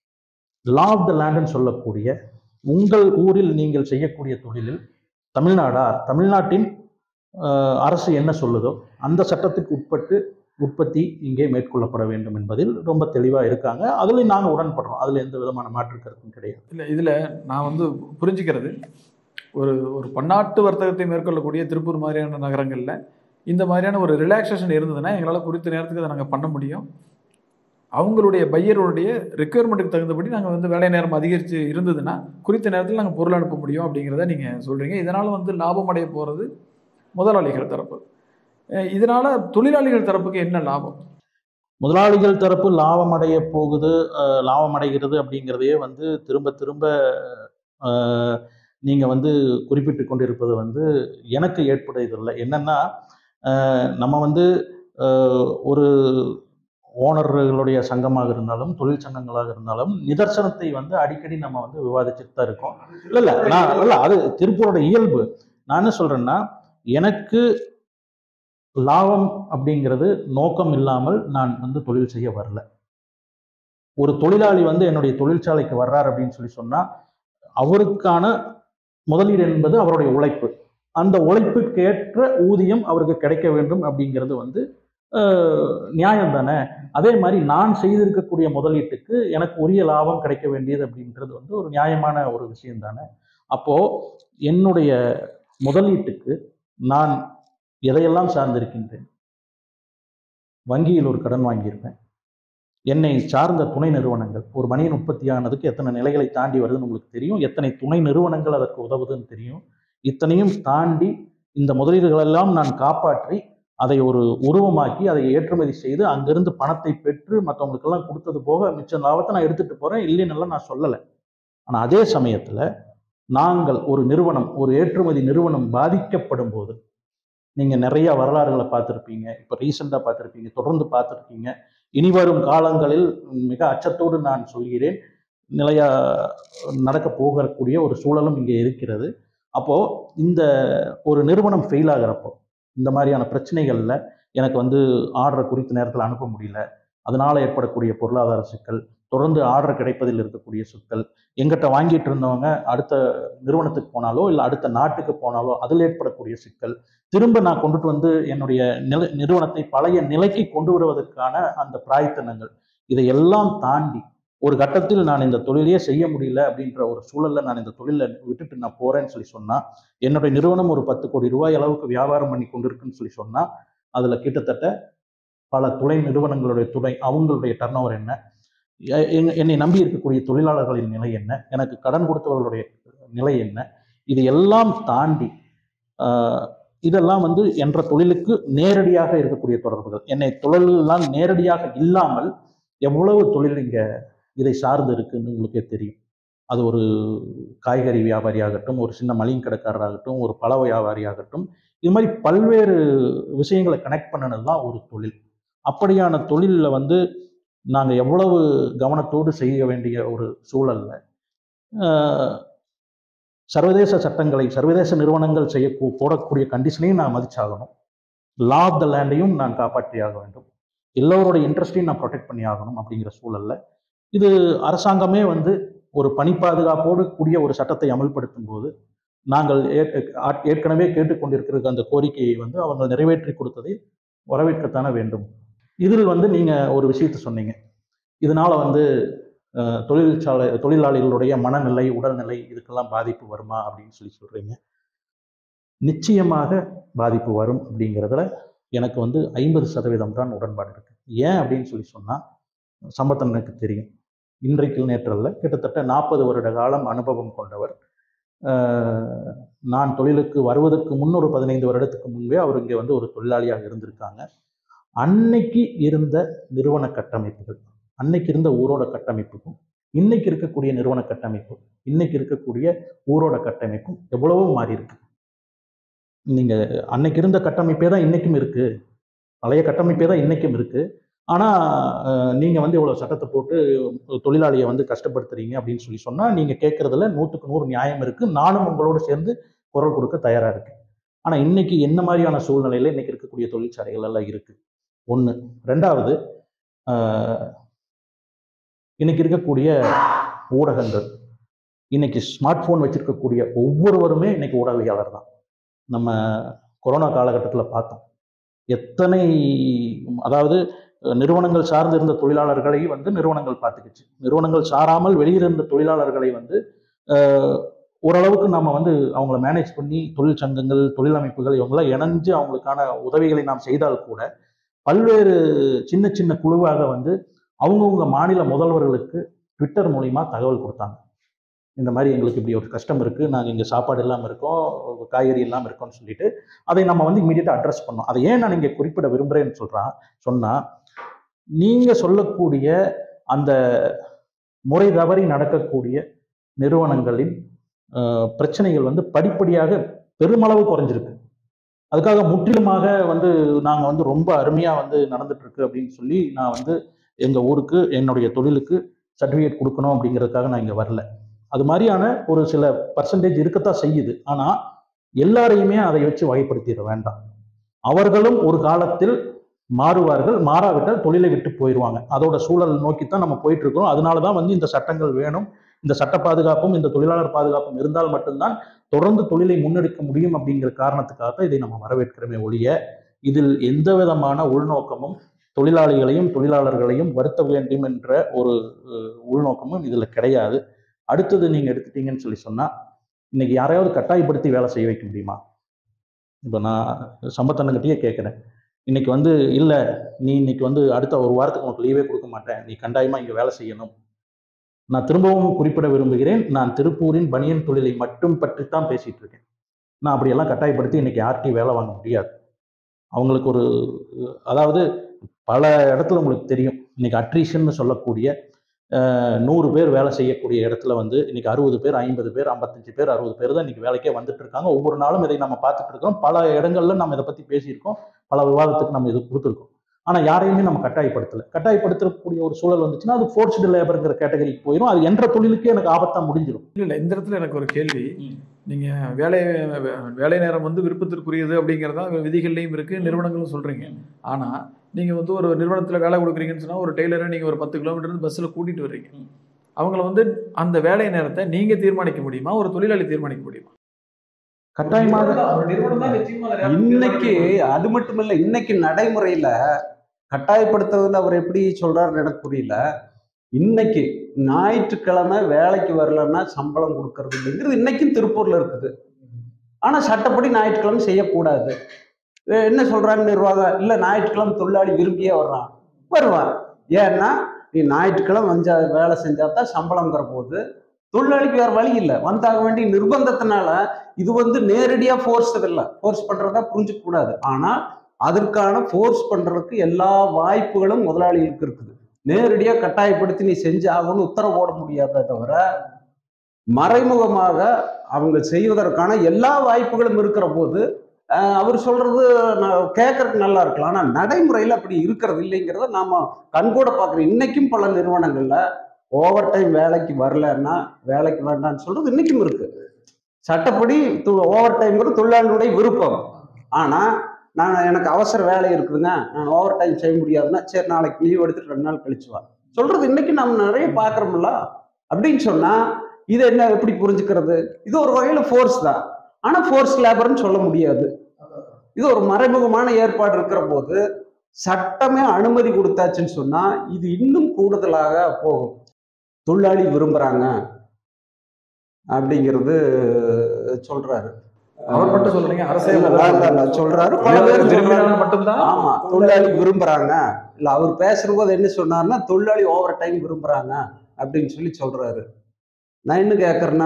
லா ஆஃப் த லேண்டுன்னு சொல்லக்கூடிய உங்கள் ஊரில் நீங்கள் செய்யக்கூடிய தொழிலில் தமிழ்நாடா தமிழ்நாட்டின் அஹ், அரசு என்ன சொல்லுதோ அந்த சட்டத்துக்கு உட்பட்டு உற்பத்தி இங்கே மேற்கொள்ளப்பட வேண்டும் என்பதில் ரொம்ப தெளிவாக இருக்காங்க அதில் நாங்கள் உடன்படுறோம் அதில் எந்த விதமான மாற்று கருத்தும் கிடையாது இல்லை இதில் நான் வந்து புரிஞ்சுக்கிறது ஒரு ஒரு பன்னாட்டு வர்த்தகத்தை மேற்கொள்ளக்கூடிய திருப்பூர் மாதிரியான நகரங்களில் இந்த மாதிரியான ஒரு ரிலாக்ஸேஷன் இருந்ததுன்னா எங்களால் குறித்த நேரத்துக்கு அதை நாங்கள் பண்ண முடியும் அவங்களுடைய பையருடைய ரெக்குயர்மெண்ட்டுக்கு தகுந்தபடி நாங்கள் வந்து வேலை நேரம் அதிகரித்து இருந்ததுன்னா குறித்த நேரத்தில் நாங்கள் பொருள் அனுப்ப முடியும் அப்படிங்கிறத நீங்கள் சொல்கிறீங்க இதனால் வந்து லாபம் அடைய போகிறது முதலாளிகள் தரப்பு அஹ் இதனால தொழிலாளிகள் தரப்புக்கு என்ன லாபம் முதலாளிகள் தரப்பு லாபம் அடைய போகுது அஹ், லாபம் அடைகிறது அப்படிங்கிறதையே வந்து திரும்ப திரும்ப அஹ், நீங்க வந்து குறிப்பிட்டு கொண்டிருப்பது வந்து எனக்கு ஏற்புடையதில்லை என்னன்னா அஹ், நம்ம வந்து அஹ், ஒரு ஓனர்களுடைய சங்கமாக இருந்தாலும் தொழில் சங்கங்களாக இருந்தாலும் நிதர்சனத்தை வந்து அடிக்கடி நம்ம வந்து விவாதிச்சுட்டு தான் இருக்கோம் இல்ல இல்ல நான் இல்ல அது திருப்பூரோட இயல்பு நான் என்ன சொல்றேன்னா எனக்கு லாபம் அப்படிங்கிறது நோக்கம் இல்லாமல் நான் வந்து தொழில் செய்ய வரல ஒரு தொழிலாளி வந்து என்னுடைய தொழிற்சாலைக்கு வர்றார் அப்படின்னு சொல்லி சொன்னா அவருக்கான முதலீடு என்பது அவருடைய உழைப்பு அந்த உழைப்புக்கேற்ற ஊதியம் அவருக்கு கிடைக்க வேண்டும் அப்படிங்கிறது வந்து அஹ், நியாயம் தானே அதே மாதிரி நான் செய்திருக்கக்கூடிய முதலீட்டுக்கு எனக்கு உரிய லாபம் கிடைக்க வேண்டியது அப்படின்றது வந்து ஒரு நியாயமான ஒரு விஷயம் தானே அப்போ என்னுடைய முதலீட்டுக்கு நான் எதையெல்லாம் சார்ந்திருக்கின்றேன் வங்கியில் ஒரு கடன் வாங்கியிருப்பேன் என்னை சார்ந்த துணை நிறுவனங்கள் ஒரு மணியின் உற்பத்தியானதுக்கு எத்தனை நிலைகளை தாண்டி வருதுன்னு உங்களுக்கு தெரியும் எத்தனை துணை நிறுவனங்கள் அதற்கு உதவுதுன்னு தெரியும் இத்தனையும் தாண்டி இந்த முதலீடுகளெல்லாம் நான் காப்பாற்றி அதை ஒரு உருவமாக்கி அதை ஏற்றுமதி செய்து அங்கிருந்து பணத்தை பெற்று மற்றவங்களுக்கெல்லாம் கொடுத்தது போக மிச்ச லாபத்தை நான் எடுத்துட்டு போறேன் இல்லைன்னு நான் சொல்லலை ஆனா அதே சமயத்துல நாங்கள் ஒரு நிறுவனம் ஒரு ஏற்றுமதி நிறுவனம் பாதிக்கப்படும் போது நீங்க நிறைய வரலாறுகளை பார்த்துருப்பீங்க இப்போ ரீசெண்டாக பார்த்துருப்பீங்க தொடர்ந்து பார்த்துருக்கீங்க இனி வரும் காலங்களில் மிக அச்சத்தோடு நான் சொல்கிறேன் நிலையா நடக்க போகக்கூடிய ஒரு சூழலும் இங்கே இருக்கிறது அப்போ இந்த ஒரு நிறுவனம் ஃபெயில் ஆகிறப்போ இந்த மாதிரியான பிரச்சனைகள்ல எனக்கு வந்து ஆர்டரை குறித்த நேரத்தில் அனுப்ப முடியல அதனால ஏற்படக்கூடிய பொருளாதார சிக்கல் தொடர்ந்து ஆர்டர் கிடைப்பதில் இருக்கக்கூடிய சிக்கல் எங்கிட்ட வாங்கிட்டு இருந்தவங்க அடுத்த நிறுவனத்துக்கு போனாலோ இல்லை அடுத்த நாட்டுக்கு போனாலோ அதில் ஏற்படக்கூடிய சிக்கல் திரும்ப நான் கொண்டுட்டு வந்து என்னுடைய நில நிறுவனத்தை பழைய நிலைக்கு கொண்டு வருவதற்கான அந்த பிராயத்தனங்கள் இதையெல்லாம் தாண்டி ஒரு கட்டத்தில் நான் இந்த தொழிலையே செய்ய முடியல அப்படின்ற ஒரு சூழல்ல நான் இந்த தொழிலை விட்டுட்டு நான் போறேன்னு சொல்லி சொன்னா என்னுடைய நிறுவனம் ஒரு பத்து கோடி ரூபாய் அளவுக்கு வியாபாரம் பண்ணி கொண்டிருக்குன்னு சொல்லி சொன்னா அதுல கிட்டத்தட்ட பல துணை நிறுவனங்களுடைய துணை அவங்களுடைய டர்ன் ஓவர் என்ன எ- எங்க- என்னை நம்பி இருக்கக்கூடிய தொழிலாளர்களின் நிலை என்ன எனக்கு கடன் கொடுத்தவர்களுடைய நிலை என்ன இது எல்லாம் தாண்டி ஆஹ், இதெல்லாம் வந்து என்ற தொழிலுக்கு நேரடியாக இருக்கக்கூடிய தொடர்புகள் என்னை தொழிலெல்லாம் நேரடியாக இல்லாமல் எவ்வளவு தொழில் இங்க இதை சார்ந்து இருக்குன்னு உங்களுக்கே தெரியும் அது ஒரு காய்கறி வியாபாரியாகட்டும் ஒரு சின்ன மளிகை கடைக்காரராகட்டும் ஒரு பழ வியாபாரியாகட்டும் இது மாதிரி பல்வேறு விஷயங்களை கனெக்ட் பண்ணனது தான் ஒரு தொழில் அப்படியான தொழிலில் வந்து நாங்கள் எவ்வளவு கவனத்தோடு செய்ய வேண்டிய ஒரு சூழல்ல ஆஹ், சர்வதேச சட்டங்களை சர்வதேச நிறுவனங்கள் செய்ய போடக்கூடிய கண்டிஷனையும் நான் மதிச்சாகணும் லா ஆஃப் த லேண்டையும் நான் காப்பாற்றி ஆக வேண்டும் எல்லோரோட இன்ட்ரெஸ்டையும் நான் ப்ரொடெக்ட் பண்ணி ஆகணும் அப்படிங்கிற சூழல்ல இது அரசாங்கமே வந்து ஒரு பணி பாதுகாப்போடு கூடிய ஒரு சட்டத்தை அமல்படுத்தும் போது நாங்கள் ஏற்- ஆட்- ஏற்கனவே கேட்டுக்கொண்டிருக்கிற அந்த கோரிக்கையை வந்து அவங்க நிறைவேற்றி கொடுத்ததை வரவேற்கத்தானே வேண்டும் இதில் வந்து நீங்க ஒரு விஷயத்தை சொன்னீங்க இதனால வந்து அஹ், தொழிற்சாலை தொழிலாளிகளுடைய மனநிலை உடல்நிலை இதுக்கெல்லாம் பாதிப்பு வருமா அப்படின்னு சொல்லி சொல்றீங்க நிச்சயமாக பாதிப்பு வரும் அப்படிங்கிறதுல எனக்கு வந்து ஐம்பது சதவீதம் தான் உடன்பாடு இருக்கு ஏன் அப்படின்னு சொல்லி சொன்னா சம்பத்தன் எனக்கு தெரியும் இன்றைக்கு நேற்றல்ல கிட்டத்தட்ட நாற்பது வருட காலம் அனுபவம் கொண்டவர் அஹ், நான் தொழிலுக்கு வருவதற்கு முன் ஒரு பதினைந்து வருடத்துக்கு முன்பே அவர் இங்கே வந்து ஒரு தொழிலாளியாக இருந்திருக்காங்க அன்னைக்கு இருந்த நிறுவன கட்டமைப்புகள் அன்னைக்கு இருந்த ஊரோட கட்டமைப்புக்கும் இன்னைக்கு இருக்கக்கூடிய நிறுவன கட்டமைப்பு இன்னைக்கு இருக்கக்கூடிய ஊரோட கட்டமைப்பும் எவ்வளவோ மாறி இருக்கு நீங்க அன்னைக்கு இருந்த கட்டமைப்பே தான் இன்னைக்கும் இருக்கு பழைய கட்டமைப்பே தான் இன்னைக்கும் இருக்கு ஆனா அஹ், நீங்க வந்து இவ்வளவு சட்டத்தை போட்டு தொழிலாளியை வந்து கஷ்டப்படுத்துறீங்க அப்படின்னு சொல்லி சொன்னா நீங்க கேட்கறதுல நூற்றுக்கு நூறு நியாயம் இருக்கு நானும் உங்களோட சேர்ந்து குரல் கொடுக்க தயாரா இருக்கு ஆனா இன்னைக்கு என்ன மாதிரியான சூழ்நிலையில இன்னைக்கு இருக்கக்கூடிய தொழிற்சாலைகள் எல்லாம் இருக்கு ஒண்ணு ரெண்டாவது ஆஹ், இன்னைக்கு இருக்கக்கூடிய ஊடகங்கள் இன்னைக்கு ஸ்மார்ட் போன் வச்சிருக்கக்கூடிய ஒவ்வொருவருமே இன்னைக்கு ஊடகவியாளர் தான் நம்ம கொரோனா காலகட்டத்தில் பார்த்தோம் எத்தனை அதாவது அஹ், நிறுவனங்கள் சார்ந்து இருந்த தொழிலாளர்களை வந்து நிறுவனங்கள் பார்த்துக்கிச்சு நிறுவனங்கள் சாராமல் வெளியிருந்த தொழிலாளர்களை வந்து அஹ், ஓரளவுக்கு நம்ம வந்து அவங்கள மேனேஜ் பண்ணி தொழிற்சங்கங்கள் தொழிலமைப்புகள் இவங்களாம் இணைஞ்சு அவங்களுக்கான உதவிகளை நாம் செய்தால் கூட பல்வேறு சின்ன சின்ன குழுவாக வந்து அவங்கவுங்க மாநில முதல்வர்களுக்கு ட்விட்டர் மூலிமா தகவல் கொடுத்தாங்க இந்த மாதிரி எங்களுக்கு இப்படி ஒரு கஷ்டம் இருக்குது நாங்கள் இங்கே சாப்பாடு இல்லாமல் இருக்கோம் காய்கறி இல்லாமல் இருக்கோம்னு சொல்லிட்டு அதை நம்ம வந்து இமீடியட்டாக அட்ரஸ் பண்ணோம் அதை ஏன் நான் இங்கே குறிப்பிட விரும்புகிறேன்னு சொல்கிறான் சொன்னால் நீங்கள் சொல்லக்கூடிய அந்த முறை தவறி நடக்கக்கூடிய நிறுவனங்களின் அஹ், பிரச்சனைகள் வந்து படிப்படியாக பெருமளவு குறைஞ்சிருக்கு அதுக்காக முற்றிலுமாக வந்து நாங்கள் வந்து ரொம்ப அருமையாக வந்து நடந்துட்டு இருக்கு அப்படின்னு சொல்லி நான் வந்து எங்கள் ஊருக்கு என்னுடைய தொழிலுக்கு சர்டிஃபிகேட் கொடுக்கணும் அப்படிங்கிறதுக்காக நான் இங்கே வரல அது மாதிரியான ஒரு சில பர்சன்டேஜ் இருக்கத்தான் செய்யுது ஆனால் எல்லாரையுமே அதை வச்சு வகைப்படுத்திட வேண்டாம் அவர்களும் ஒரு காலத்தில் மாறுவார்கள் மாறாவிட்டால் தொழிலை விட்டு போயிடுவாங்க அதோட சூழல் நோக்கித்தான் நம்ம போயிட்டு இருக்கோம் அதனால தான் வந்து இந்த சட்டங்கள் வேணும் இந்த சட்ட பாதுகாப்பும் இந்த தொழிலாளர் பாதுகாப்பும் இருந்தால் மட்டும்தான் தொடர்ந்து தொழிலை முன்னெடுக்க முடியும் அப்படிங்கிற காரணத்துக்காக தான் இதை நம்ம வரவேற்கிறோமே ஒழிய இதில் எந்த விதமான உள்நோக்கமும் தொழிலாளிகளையும் தொழிலாளர்களையும் வருத்த வேண்டும் என்ற ஒரு அஹ், உள்நோக்கமும் இதுல கிடையாது அடுத்தது நீங்க எடுத்துட்டீங்கன்னு சொல்லி சொன்னா இன்னைக்கு யாரையாவது கட்டாயப்படுத்தி வேலை செய்ய வைக்க முடியுமா இப்போ நான் சம்பத்தண்ணங்கிட்டயே கேட்குறேன் இன்னைக்கு வந்து இல்லை நீ இன்னைக்கு வந்து அடுத்த ஒரு வாரத்துக்கு உனக்கு லீவே கொடுக்க மாட்டேன் நீ கண்டாயமா இங்கே வேலை செய்யணும் நான் திரும்பவும் குறிப்பிட விரும்புகிறேன் நான் திருப்பூரின் பனியன் தொழிலை மட்டும் பற்றி தான் பேசிட்டு இருக்கேன் நான் அப்படியெல்லாம் கட்டாயப்படுத்தி இன்னைக்கு யார்கிட்டையும் வேலை வாங்க முடியாது அவங்களுக்கு ஒரு அதாவது பல இடத்துல உங்களுக்கு தெரியும் இன்னைக்கு அட்ரிஷன்னு சொல்லக்கூடிய அஹ், நூறு பேர் வேலை செய்யக்கூடிய இடத்துல வந்து இன்னைக்கு அறுபது பேர் ஐம்பது பேர் ஐம்பத்தஞ்சு பேர் அறுபது பேர் தான் இன்னைக்கு வேலைக்கே வந்துட்டு இருக்காங்க ஒவ்வொரு நாளும் இதை நம்ம பார்த்துட்டு இருக்கோம் பல இடங்கள்ல நம்ம இதை பத்தி பேசியிருக்கோம் பல விவாதத்துக்கு நம்ம இது கொடுத்துருக்கோம் ஆனா யாரையுமே நம்ம கட்டாயப்படுத்தல கட்டாயப்படுத்தக்கூடிய ஒரு சூழல் வந்துச்சுன்னா அது ஃபோர்ஸ்டு லேபருங்கிற கேட்டகரிக்கு போயிடும் அது என்ற தொழிலுக்கே எனக்கு ஆபத்தா முடிஞ்சிடும் இல்ல இல்ல இந்த இடத்துல எனக்கு ஒரு கேள்வி நீங்க வேலை வேலை நேரம் வந்து விருப்பத்திற்குரியது அப்படிங்கறதா விதிகள்லையும் இருக்கு நிறுவனங்களும் சொல்றீங்க ஆனா நீங்க வந்து ஒரு நிறுவனத்துல வேலை கொடுக்குறீங்கன்னு சொன்னா ஒரு டெய்லரை நீங்க ஒரு பத்து கிலோமீட்டர் பஸ்ல கூட்டிட்டு வர்றீங்க அவங்கள வந்து அந்த வேலை நேரத்தை நீங்க தீர்மானிக்க முடியுமா ஒரு தொழிலாளி தீர்மானிக்க முடியுமா கட்டாயமாக இன்னைக்கு அது மட்டும் இல்ல இன்னைக்கு நடைமுறையில கட்டாயப்படுத்துறதுல அவர் எப்படி சொல்றாருன்னு எனக்கு புரியல இன்னைக்கு ஞாயிற்றுக்கிழமை வேலைக்கு வரலன்னா சம்பளம் கொடுக்கறது இல்லைங்கிறது இன்னைக்கும் திருப்பூர்ல இருக்குது ஆனா சட்டப்படி ஞாயிற்றுக்கிழமை செய்யக்கூடாது அஹ் என்ன சொல்றாங்க நிர்வாகம் இல்ல ஞாயிற்றுக்கிழமை தொழிலாளி விரும்பியே வர்றான் வருவான் ஏன்னா நீ ஞாயிற்றுக்கிழமை வந்தா வேலை செஞ்சா தான் சம்பளங்கிற போது தொழிலாளிக்கு வேற வழி இல்லை வந்தாக வேண்டிய நிர்பந்தத்தினால இது வந்து நேரடியா ஃபோர்ஸ் இல்லை ஃபோர்ஸ் பண்றதா புரிஞ்சுக்க கூடாது ஆனா அதற்கான ஃபோர்ஸ் பண்றதுக்கு எல்லா வாய்ப்புகளும் முதலாளிகளுக்கு இருக்குது நேரடியா கட்டாயப்படுத்தி நீ செஞ்சு ஆகணும்னு உத்தரவு போட முடியாதே தவிர மறைமுகமாக அவங்க செய்வதற்கான எல்லா வாய்ப்புகளும் இருக்கிற போது ஆஹ், அவர் சொல்றது நான் கேட்கறதுக்கு நல்லா இருக்கலாம் ஆனா நடைமுறையில் அப்படி இருக்கிறது இல்லைங்கிறத நாம கண்கூட பார்க்குறோம் இன்னைக்கும் பல நிறுவனங்கள்ல ஓவர் டைம் வேலைக்கு வரலன்னா வேலைக்கு வேண்டாம்னு சொல்றது இன்னைக்கும் இருக்கு சட்டப்படி ஓவர் டைம்ங்கிறது தொழிலாளியுடைய விருப்பம் ஆனா நான் எனக்கு அவசர வேலை இருக்குதுங்க நான் ஓவர் டைம் செய்ய முடியாதுன்னா சரி நாளைக்கு லீவ் எடுத்துட்டு ரெண்டு நாள் கழிச்சு வா சொல்றது இன்னைக்கு நம்ம நிறைய பார்க்குறோம்ல அப்படின்னு சொன்னா இதை என்ன எப்படி புரிஞ்சுக்கிறது இது ஒரு வகையில ஃபோர்ஸ் தான் ஆனா ஃபோர்ஸ் லேபர்னு சொல்ல முடியாது இது ஒரு மறைமுகமான ஏற்பாடு இருக்கிற போது சட்டமே அனுமதி கொடுத்தாச்சுன்னு சொன்னா இது இன்னும் கூடுதலாக போகும் தொழிலாளி விரும்புறாங்க அப்படிங்கிறது சொல்றாரு அவர் மட்டும் சொல்றீங்க அரசே இல்ல, இல்ல, இல்ல, சொல்றாரு பல பேர் சொல்றாங்க. விரும்பினால் மட்டும்தான் ஆமா தொழிலாளி விரும்புறாங்க இல்ல அவர் பேசும்போது என்ன சொன்னார்னா தொழிலாளி ஓவர் டைம் விரும்புறாங்க அப்படின்னு சொல்லி சொல்றாரு நான் என்ன கேட்கறேன்னா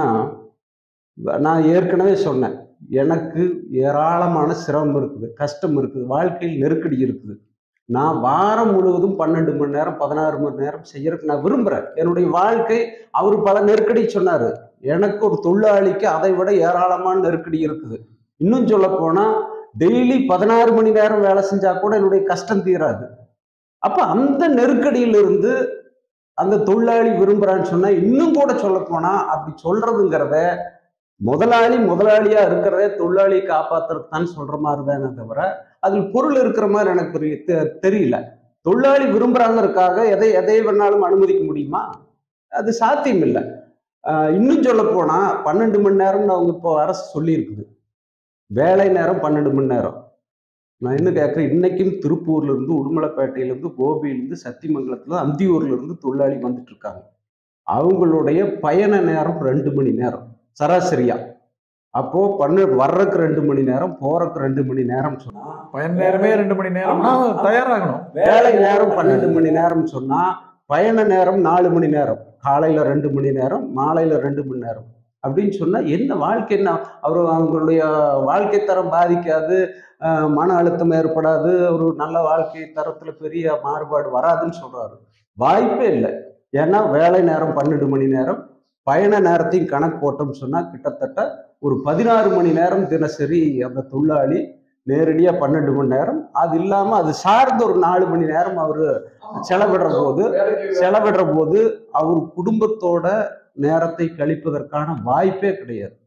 நான் ஏற்கனவே சொன்னேன் எனக்கு ஏராளமான சிரமம் இருக்குது கஷ்டம் இருக்குது வாழ்க்கையில் நெருக்கடி இருக்குது நான் வாரம் முழுவதும் பன்னெண்டு மணி நேரம் பதினாறு மணி நேரம் செய்யறதுக்கு நான் விரும்புறேன் என்னுடைய வாழ்க்கை அவர் பல நெருக்கடி சொன்னாரு எனக்கு ஒரு தொழிலாளிக்கு அதை விட ஏராளமான நெருக்கடி இருக்குது இன்னும் சொல்ல போனா டெய்லி பதினாறு மணி நேரம் வேலை செஞ்சா கூட என்னுடைய கஷ்டம் தீராது அப்ப அந்த நெருக்கடியிலிருந்து அந்த தொழிலாளி விரும்புறான்னு சொன்னா இன்னும் கூட சொல்ல போனா அப்படி சொல்றதுங்கிறத முதலாளி முதலாளியா இருக்கிறதே தொழிலாளியை காப்பாத்துறதுக்கு தான் சொல்ற மாதிரி தானே தவிர அதில் பொருள் இருக்கிற மாதிரி எனக்கு புரிய- தெ- தெரியல தொழிலாளி விரும்புறாங்கிறதுக்காக எதை எதை வேணாலும் அனுமதிக்க முடியுமா அது சாத்தியம் இல்லை ஆஹ் இன்னும் சொல்ல போனா பன்னெண்டு மணி நேரம்னு அவங்க இப்போ அரசு சொல்லியிருக்குது வேலை நேரம் பன்னெண்டு மணி நேரம் நான் என்ன கேட்குறேன் இன்னைக்கும் திருப்பூர்ல இருந்து உடுமலைப்பேட்டையில இருந்து கோபியிலிருந்து சத்தியமங்கலத்துல அந்தியூர்ல இருந்து தொழிலாளி வந்துட்டு இருக்காங்க அவங்களுடைய பயண நேரம் ரெண்டு மணி நேரம் சராசரியா அப்போ பண்ண வர்றதுக்கு ரெண்டு மணி நேரம் போறதுக்கு ரெண்டு மணி நேரம் சொன்னா பயன் நேரமே ரெண்டு மணி நேரம்னா தயாராகணும் வேலை நேரம் பன்னெண்டு மணி நேரம் சொன்னா பயண நேரம் நாலு மணி நேரம் காலையில ரெண்டு மணி நேரம் மாலையில ரெண்டு மணி நேரம் அப்படின்னு சொன்னா என்ன வாழ்க்கை என்ன அவர் அவங்களுடைய வாழ்க்கை தரம் பாதிக்காது அஹ் மன அழுத்தம் ஏற்படாது ஒரு நல்ல வாழ்க்கை தரத்துல பெரிய மாறுபாடு வராதுன்னு சொல்றாரு வாய்ப்பே இல்லை ஏன்னா வேலை நேரம் பன்னெண்டு மணி நேரம் பயண நேரத்தையும் கணக்கு போட்டோம்னு சொன்னா கிட்டத்தட்ட ஒரு பதினாறு மணி நேரம் தினசரி அந்த தொழிலாளி நேரடியா பன்னெண்டு மணி நேரம் அது இல்லாம அது சார்ந்த ஒரு நாலு மணி நேரம் அவரு செலவிடுற போது செலவிடுற போது அவர் குடும்பத்தோட நேரத்தை கழிப்பதற்கான வாய்ப்பே கிடையாது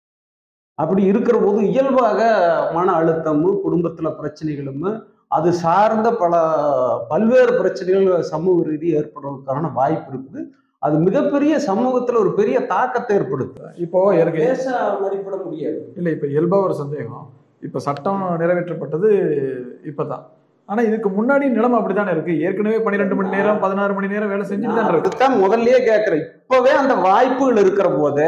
அப்படி இருக்கிற போது இயல்பாக மன அழுத்தமும் குடும்பத்துல பிரச்சனைகளும் அது சார்ந்த பல பல்வேறு பிரச்சனைகள் சமூக ரீதி ஏற்படுறதுக்கான வாய்ப்பு இருக்குது அது மிகப்பெரிய சமூகத்துல ஒரு பெரிய தாக்கத்தை ஏற்படுத்தும் இப்போ எனக்கு பேச மதிப்பிட முடியாது இல்ல இப்ப இயல்பா ஒரு சந்தேகம் இப்ப சட்டம் நிறைவேற்றப்பட்டது இப்பதான் ஆனா இதுக்கு முன்னாடி நிலைமை அப்படித்தானே இருக்கு ஏற்கனவே பன்னிரெண்டு மணி நேரம் பதினாறு மணி நேரம் வேலை செஞ்சுட்டு தான் இருக்கு அதுதான் முதல்லயே கேட்கிறேன் இப்பவே அந்த வாய்ப்புகள் இருக்கிற போது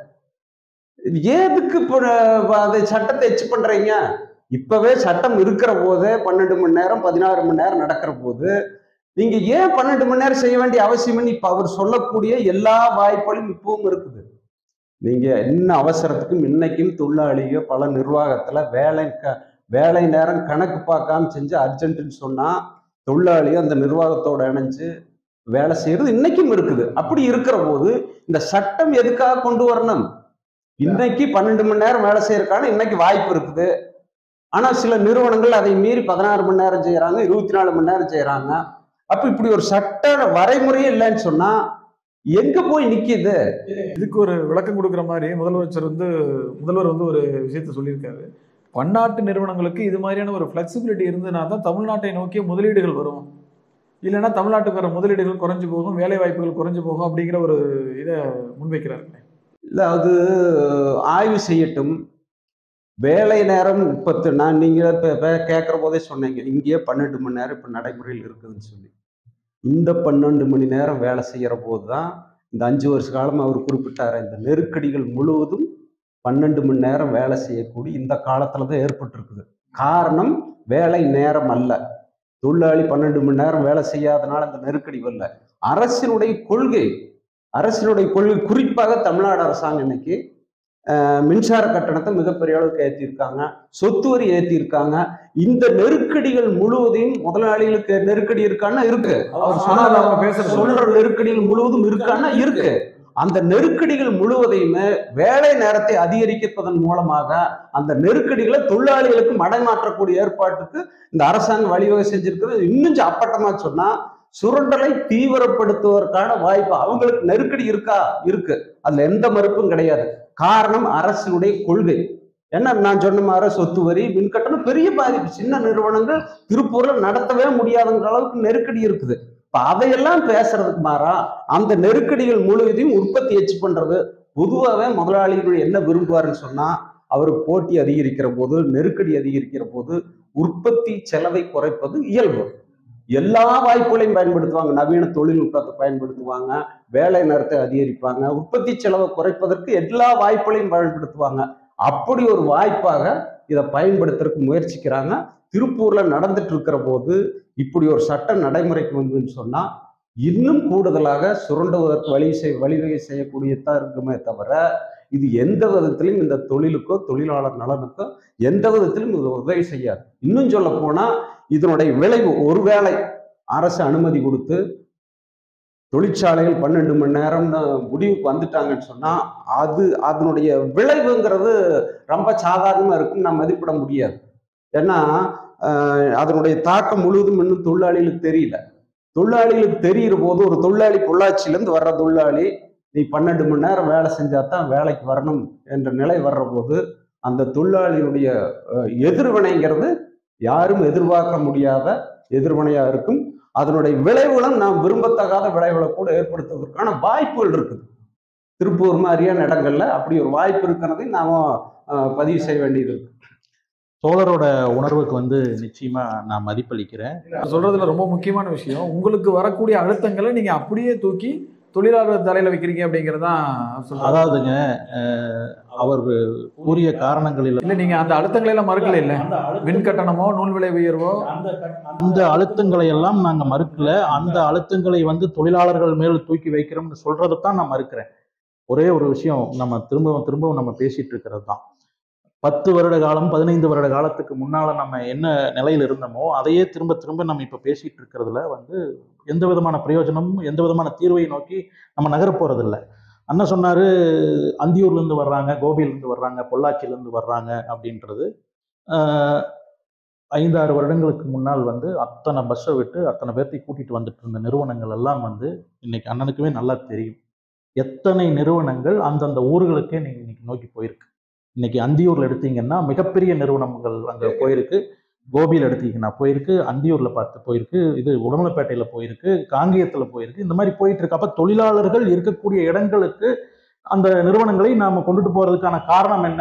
ஏதுக்கு இப்போ அதை சட்டத்தை எச்சு பண்றீங்க இப்பவே சட்டம் இருக்கிற போதே பன்னெண்டு மணி நேரம் பதினாறு மணி நேரம் நடக்கிற போது நீங்க ஏன் பன்னெண்டு மணி நேரம் செய்ய வேண்டிய அவசியம் இப்ப அவர் சொல்லக்கூடிய எல்லா வாய்ப்புகளும் இப்பவும் இருக்குது நீங்க என்ன அவசரத்துக்கும் இன்னைக்கும் தொழிலாளிக பல நிர்வாகத்துல வேலை க வேலை நேரம் கணக்கு பார்க்காம செஞ்சு அர்ஜென்ட்டுன்னு சொன்னா தொழிலாளி அந்த நிர்வாகத்தோட இணைஞ்சு வேலை செய்யறது இன்னைக்கும் இருக்குது அப்படி இருக்கிற போது இந்த சட்டம் எதுக்காக கொண்டு வரணும் இன்னைக்கு பன்னெண்டு மணி நேரம் வேலை செய்யறதுக்கான இன்னைக்கு வாய்ப்பு இருக்குது ஆனா சில நிறுவனங்கள் அதை மீறி பதினாறு மணி நேரம் செய்யறாங்க இருபத்தி நாலு மணி நேரம் செய்யறாங்க அப்ப இப்படி ஒரு சட்ட வரைமுறையே இல்லைன்னு சொன்னா எங்க போய் நிக்குது இதுக்கு ஒரு விளக்கம் கொடுக்குற மாதிரி முதலமைச்சர் வந்து முதல்வர் வந்து ஒரு விஷயத்த சொல்லியிருக்காரு பன்னாட்டு நிறுவனங்களுக்கு இது மாதிரியான ஒரு ஃப்ளெக்சிபிலிட்டி இருந்ததுனா தான் தமிழ்நாட்டை நோக்கிய முதலீடுகள் வரும் இல்லைன்னா தமிழ்நாட்டுக்கு வர முதலீடுகள் குறைஞ்சு போகும் வேலை வாய்ப்புகள் குறைஞ்சு போகும் அப்படிங்கிற ஒரு இதை முன்வைக்கிறாரு இல்ல அது ஆய்வு செய்யட்டும் வேலை நேரம் முப்பத்து நான் நீங்க இப்ப இப்ப கேட்குற போதே சொன்னீங்க இங்கேயே பன்னெண்டு மணி நேரம் இப்ப நடைமுறையில் இருக்குதுன்னு சொல்லி இந்த பன்னெண்டு மணி நேரம் வேலை செய்யற போது தான் இந்த அஞ்சு வருஷ காலம் அவர் குறிப்பிட்டார் இந்த நெருக்கடிகள் முழுவதும் பன்னெண்டு மணி நேரம் வேலை செய்யக்கூடிய இந்த காலத்துல தான் ஏற்பட்டிருக்குது காரணம் வேலை நேரம் அல்ல தொழிலாளி பன்னெண்டு மணி நேரம் வேலை செய்யாதனால இந்த நெருக்கடி வரல அரசினுடைய கொள்கை அரசினுடைய கொள்கை குறிப்பாக தமிழ்நாடு அரசாங்கம் இன்னைக்கு அஹ், மின்சார கட்டணத்தை மிகப்பெரிய அளவுக்கு ஏற்றிருக்காங்க சொத்து வரி ஏற்றிருக்காங்க இந்த நெருக்கடிகள் முழுவதையும் முதலாளிகளுக்கு நெருக்கடி இருக்கான்னா இருக்கு அவர் சொன்னது அவங்க பேசுறது சொல்ற நெருக்கடிகள் முழுவதும் இருக்கான்னா இருக்கு அந்த நெருக்கடிகள் முழுவதையுமே வேலை நேரத்தை அதிகரிப்பதன் மூலமாக அந்த நெருக்கடிகளை தொழிலாளிகளுக்கு மடைமாற்றக்கூடிய ஏற்பாட்டுக்கு இந்த அரசாங்கம் வழிவகை செஞ்சிருக்கிறது இன்னும் கொஞ்சம் அப்பட்டமா சொன்னா சுரண்டலை தீவிரப்படுத்துவதற்கான வாய்ப்பு அவங்களுக்கு நெருக்கடி இருக்கா இருக்கு அதுல எந்த மறுப்பும் கிடையாது காரணம் அரசினுடைய கொள்கை என்ன நான் சொன்ன மாதிரி சொத்து வரி மின்கட்டணம் பெரிய பாதிப்பு சின்ன நிறுவனங்கள் திருப்பூர்ல நடத்தவே முடியாதுங்கிற அளவுக்கு நெருக்கடி இருக்குது இப்ப அதையெல்லாம் பேசுறதுக்கு மாறா அந்த நெருக்கடிகள் முழுவதையும் உற்பத்தி எச்சு பண்றது பொதுவாகவே முதலாளிகள் என்ன விரும்புவாருன்னு சொன்னா அவர் போட்டி அதிகரிக்கிற போது நெருக்கடி அதிகரிக்கிற போது உற்பத்தி செலவை குறைப்பது இயல்பு எல்லா வாய்ப்புகளையும் பயன்படுத்துவாங்க நவீன தொழில்நுட்பத்தை பயன்படுத்துவாங்க வேலை நேரத்தை அதிகரிப்பாங்க உற்பத்தி செலவை குறைப்பதற்கு எல்லா வாய்ப்புகளையும் பயன்படுத்துவாங்க அப்படி ஒரு வாய்ப்பாக இதை பயன்படுத்துறதுக்கு முயற்சிக்கிறாங்க திருப்பூர்ல நடந்துட்டு இருக்கிற போது இப்படி ஒரு சட்டம் நடைமுறைக்கு வந்ததுன்னு சொன்னா இன்னும் கூடுதலாக சுரண்டுவதற்கு வழி செய் வழிவகை செய்யக்கூடியதான் இருக்குமே தவிர இது எந்த விதத்திலும் இந்த தொழிலுக்கோ தொழிலாளர் நலனுக்கோ எந்த விதத்திலும் இது உதவி செய்யாது இன்னும் சொல்ல போனா இதனுடைய விளைவு ஒருவேளை அரசு அனுமதி கொடுத்து தொழிற்சாலைகள் பன்னெண்டு மணி நேரம் முடிவுக்கு வந்துட்டாங்கன்னு சொன்னா அது அதனுடைய விளைவுங்கிறது ரொம்ப சாதாரணமா இருக்கும் நான் மதிப்பிட முடியாது ஏன்னா ஆஹ், அதனுடைய தாக்கம் முழுவதும் இன்னும் தொழிலாளிகளுக்கு தெரியல தொழிலாளிகளுக்கு தெரிகிற போது ஒரு தொழிலாளி பொள்ளாச்சியிலேருந்து வர்ற தொழிலாளி நீ பன்னெண்டு மணி நேரம் வேலை செஞ்சா தான் வேலைக்கு வரணும் என்ற நிலை வர்ற போது அந்த தொழிலாளியினுடைய அஹ், எதிர்வினைங்கிறது யாரும் எதிர்பார்க்க முடியாத எதிர்வினையா இருக்கும் அதனுடைய விளைவுகளும் நாம் விரும்பத்தகாத விளைவுகளை கூட ஏற்படுத்துவதற்கான வாய்ப்புகள் இருக்குது திருப்பூர் மாதிரியான இடங்கள்ல அப்படி ஒரு வாய்ப்பு இருக்கிறதை நாம அஹ், பதிவு செய்ய வேண்டியது இருக்கு தோழரோட உணர்வுக்கு வந்து நிச்சயமா நான் மதிப்பளிக்கிறேன் சொல்றதுல ரொம்ப முக்கியமான விஷயம் உங்களுக்கு வரக்கூடிய அழுத்தங்களை நீங்க அப்படியே தூக்கி தொழிலாளர் தலையில வைக்கிறீங்க அப்படிங்கறதான் சொல்றாரு அதாவதுங்க அஹ், அவர் கூறிய காரணங்களில் இல்ல நீங்க அந்த அழுத்தங்களை எல்லாம் மறுக்கல இல்ல மின் கட்டணமோ நூல் விலை உயர்வோ அந்த அழுத்தங்களை எல்லாம் நாங்க மறுக்கல அந்த அழுத்தங்களை வந்து தொழிலாளர்கள் மேல் தூக்கி வைக்கிறோம்னு சொல்றதை தான் நான் மறுக்கிறேன் ஒரே ஒரு விஷயம் நம்ம திரும்பவும் திரும்பவும் நம்ம பேசிட்டு இருக்கிறது தான் பத்து வருட காலம் பதினைந்து வருட காலத்துக்கு முன்னால நம்ம என்ன நிலையில் இருந்தோமோ அதையே திரும்ப திரும்ப நம்ம இப்ப பேசிட்டு இருக்கிறதுல வந்து எந்த விதமான பிரயோஜனமும் எந்த விதமான தீர்வை நோக்கி நம்ம நகரப் போறதில்ல அண்ணன் சொன்னாரு அந்தியூர்ல இருந்து வர்றாங்க கோபியில இருந்து வர்றாங்க பொள்ளாச்சியில இருந்து வர்றாங்க அப்படின்றது ஆஹ், ஐந்தாறு வருடங்களுக்கு முன்னால் வந்து அத்தனை பஸ்ஸை விட்டு அத்தனை பேர்த்தை கூட்டிட்டு வந்துட்டு இருந்த நிறுவனங்கள் எல்லாம் வந்து இன்னைக்கு அண்ணனுக்குமே நல்லா தெரியும் எத்தனை நிறுவனங்கள் அந்தந்த ஊர்களுக்கே நீங்க இன்னைக்கு நோக்கி போயிருக்கு இன்னைக்கு அந்தியூர்ல எடுத்தீங்கன்னா மிகப்பெரிய நிறுவனங்கள் அங்க போயிருக்கு கோபியில் எடுத்தீங்கன்னா போயிருக்கு அந்தியூர்ல பார்த்து போயிருக்கு இது உடமலைப்பேட்டையில போயிருக்கு காங்கேயத்துல போயிருக்கு இந்த மாதிரி போயிட்டு இருக்கு அப்ப தொழிலாளர்கள் இருக்கக்கூடிய இடங்களுக்கு அந்த நிறுவனங்களை நாம கொண்டுட்டு போறதுக்கான காரணம் என்ன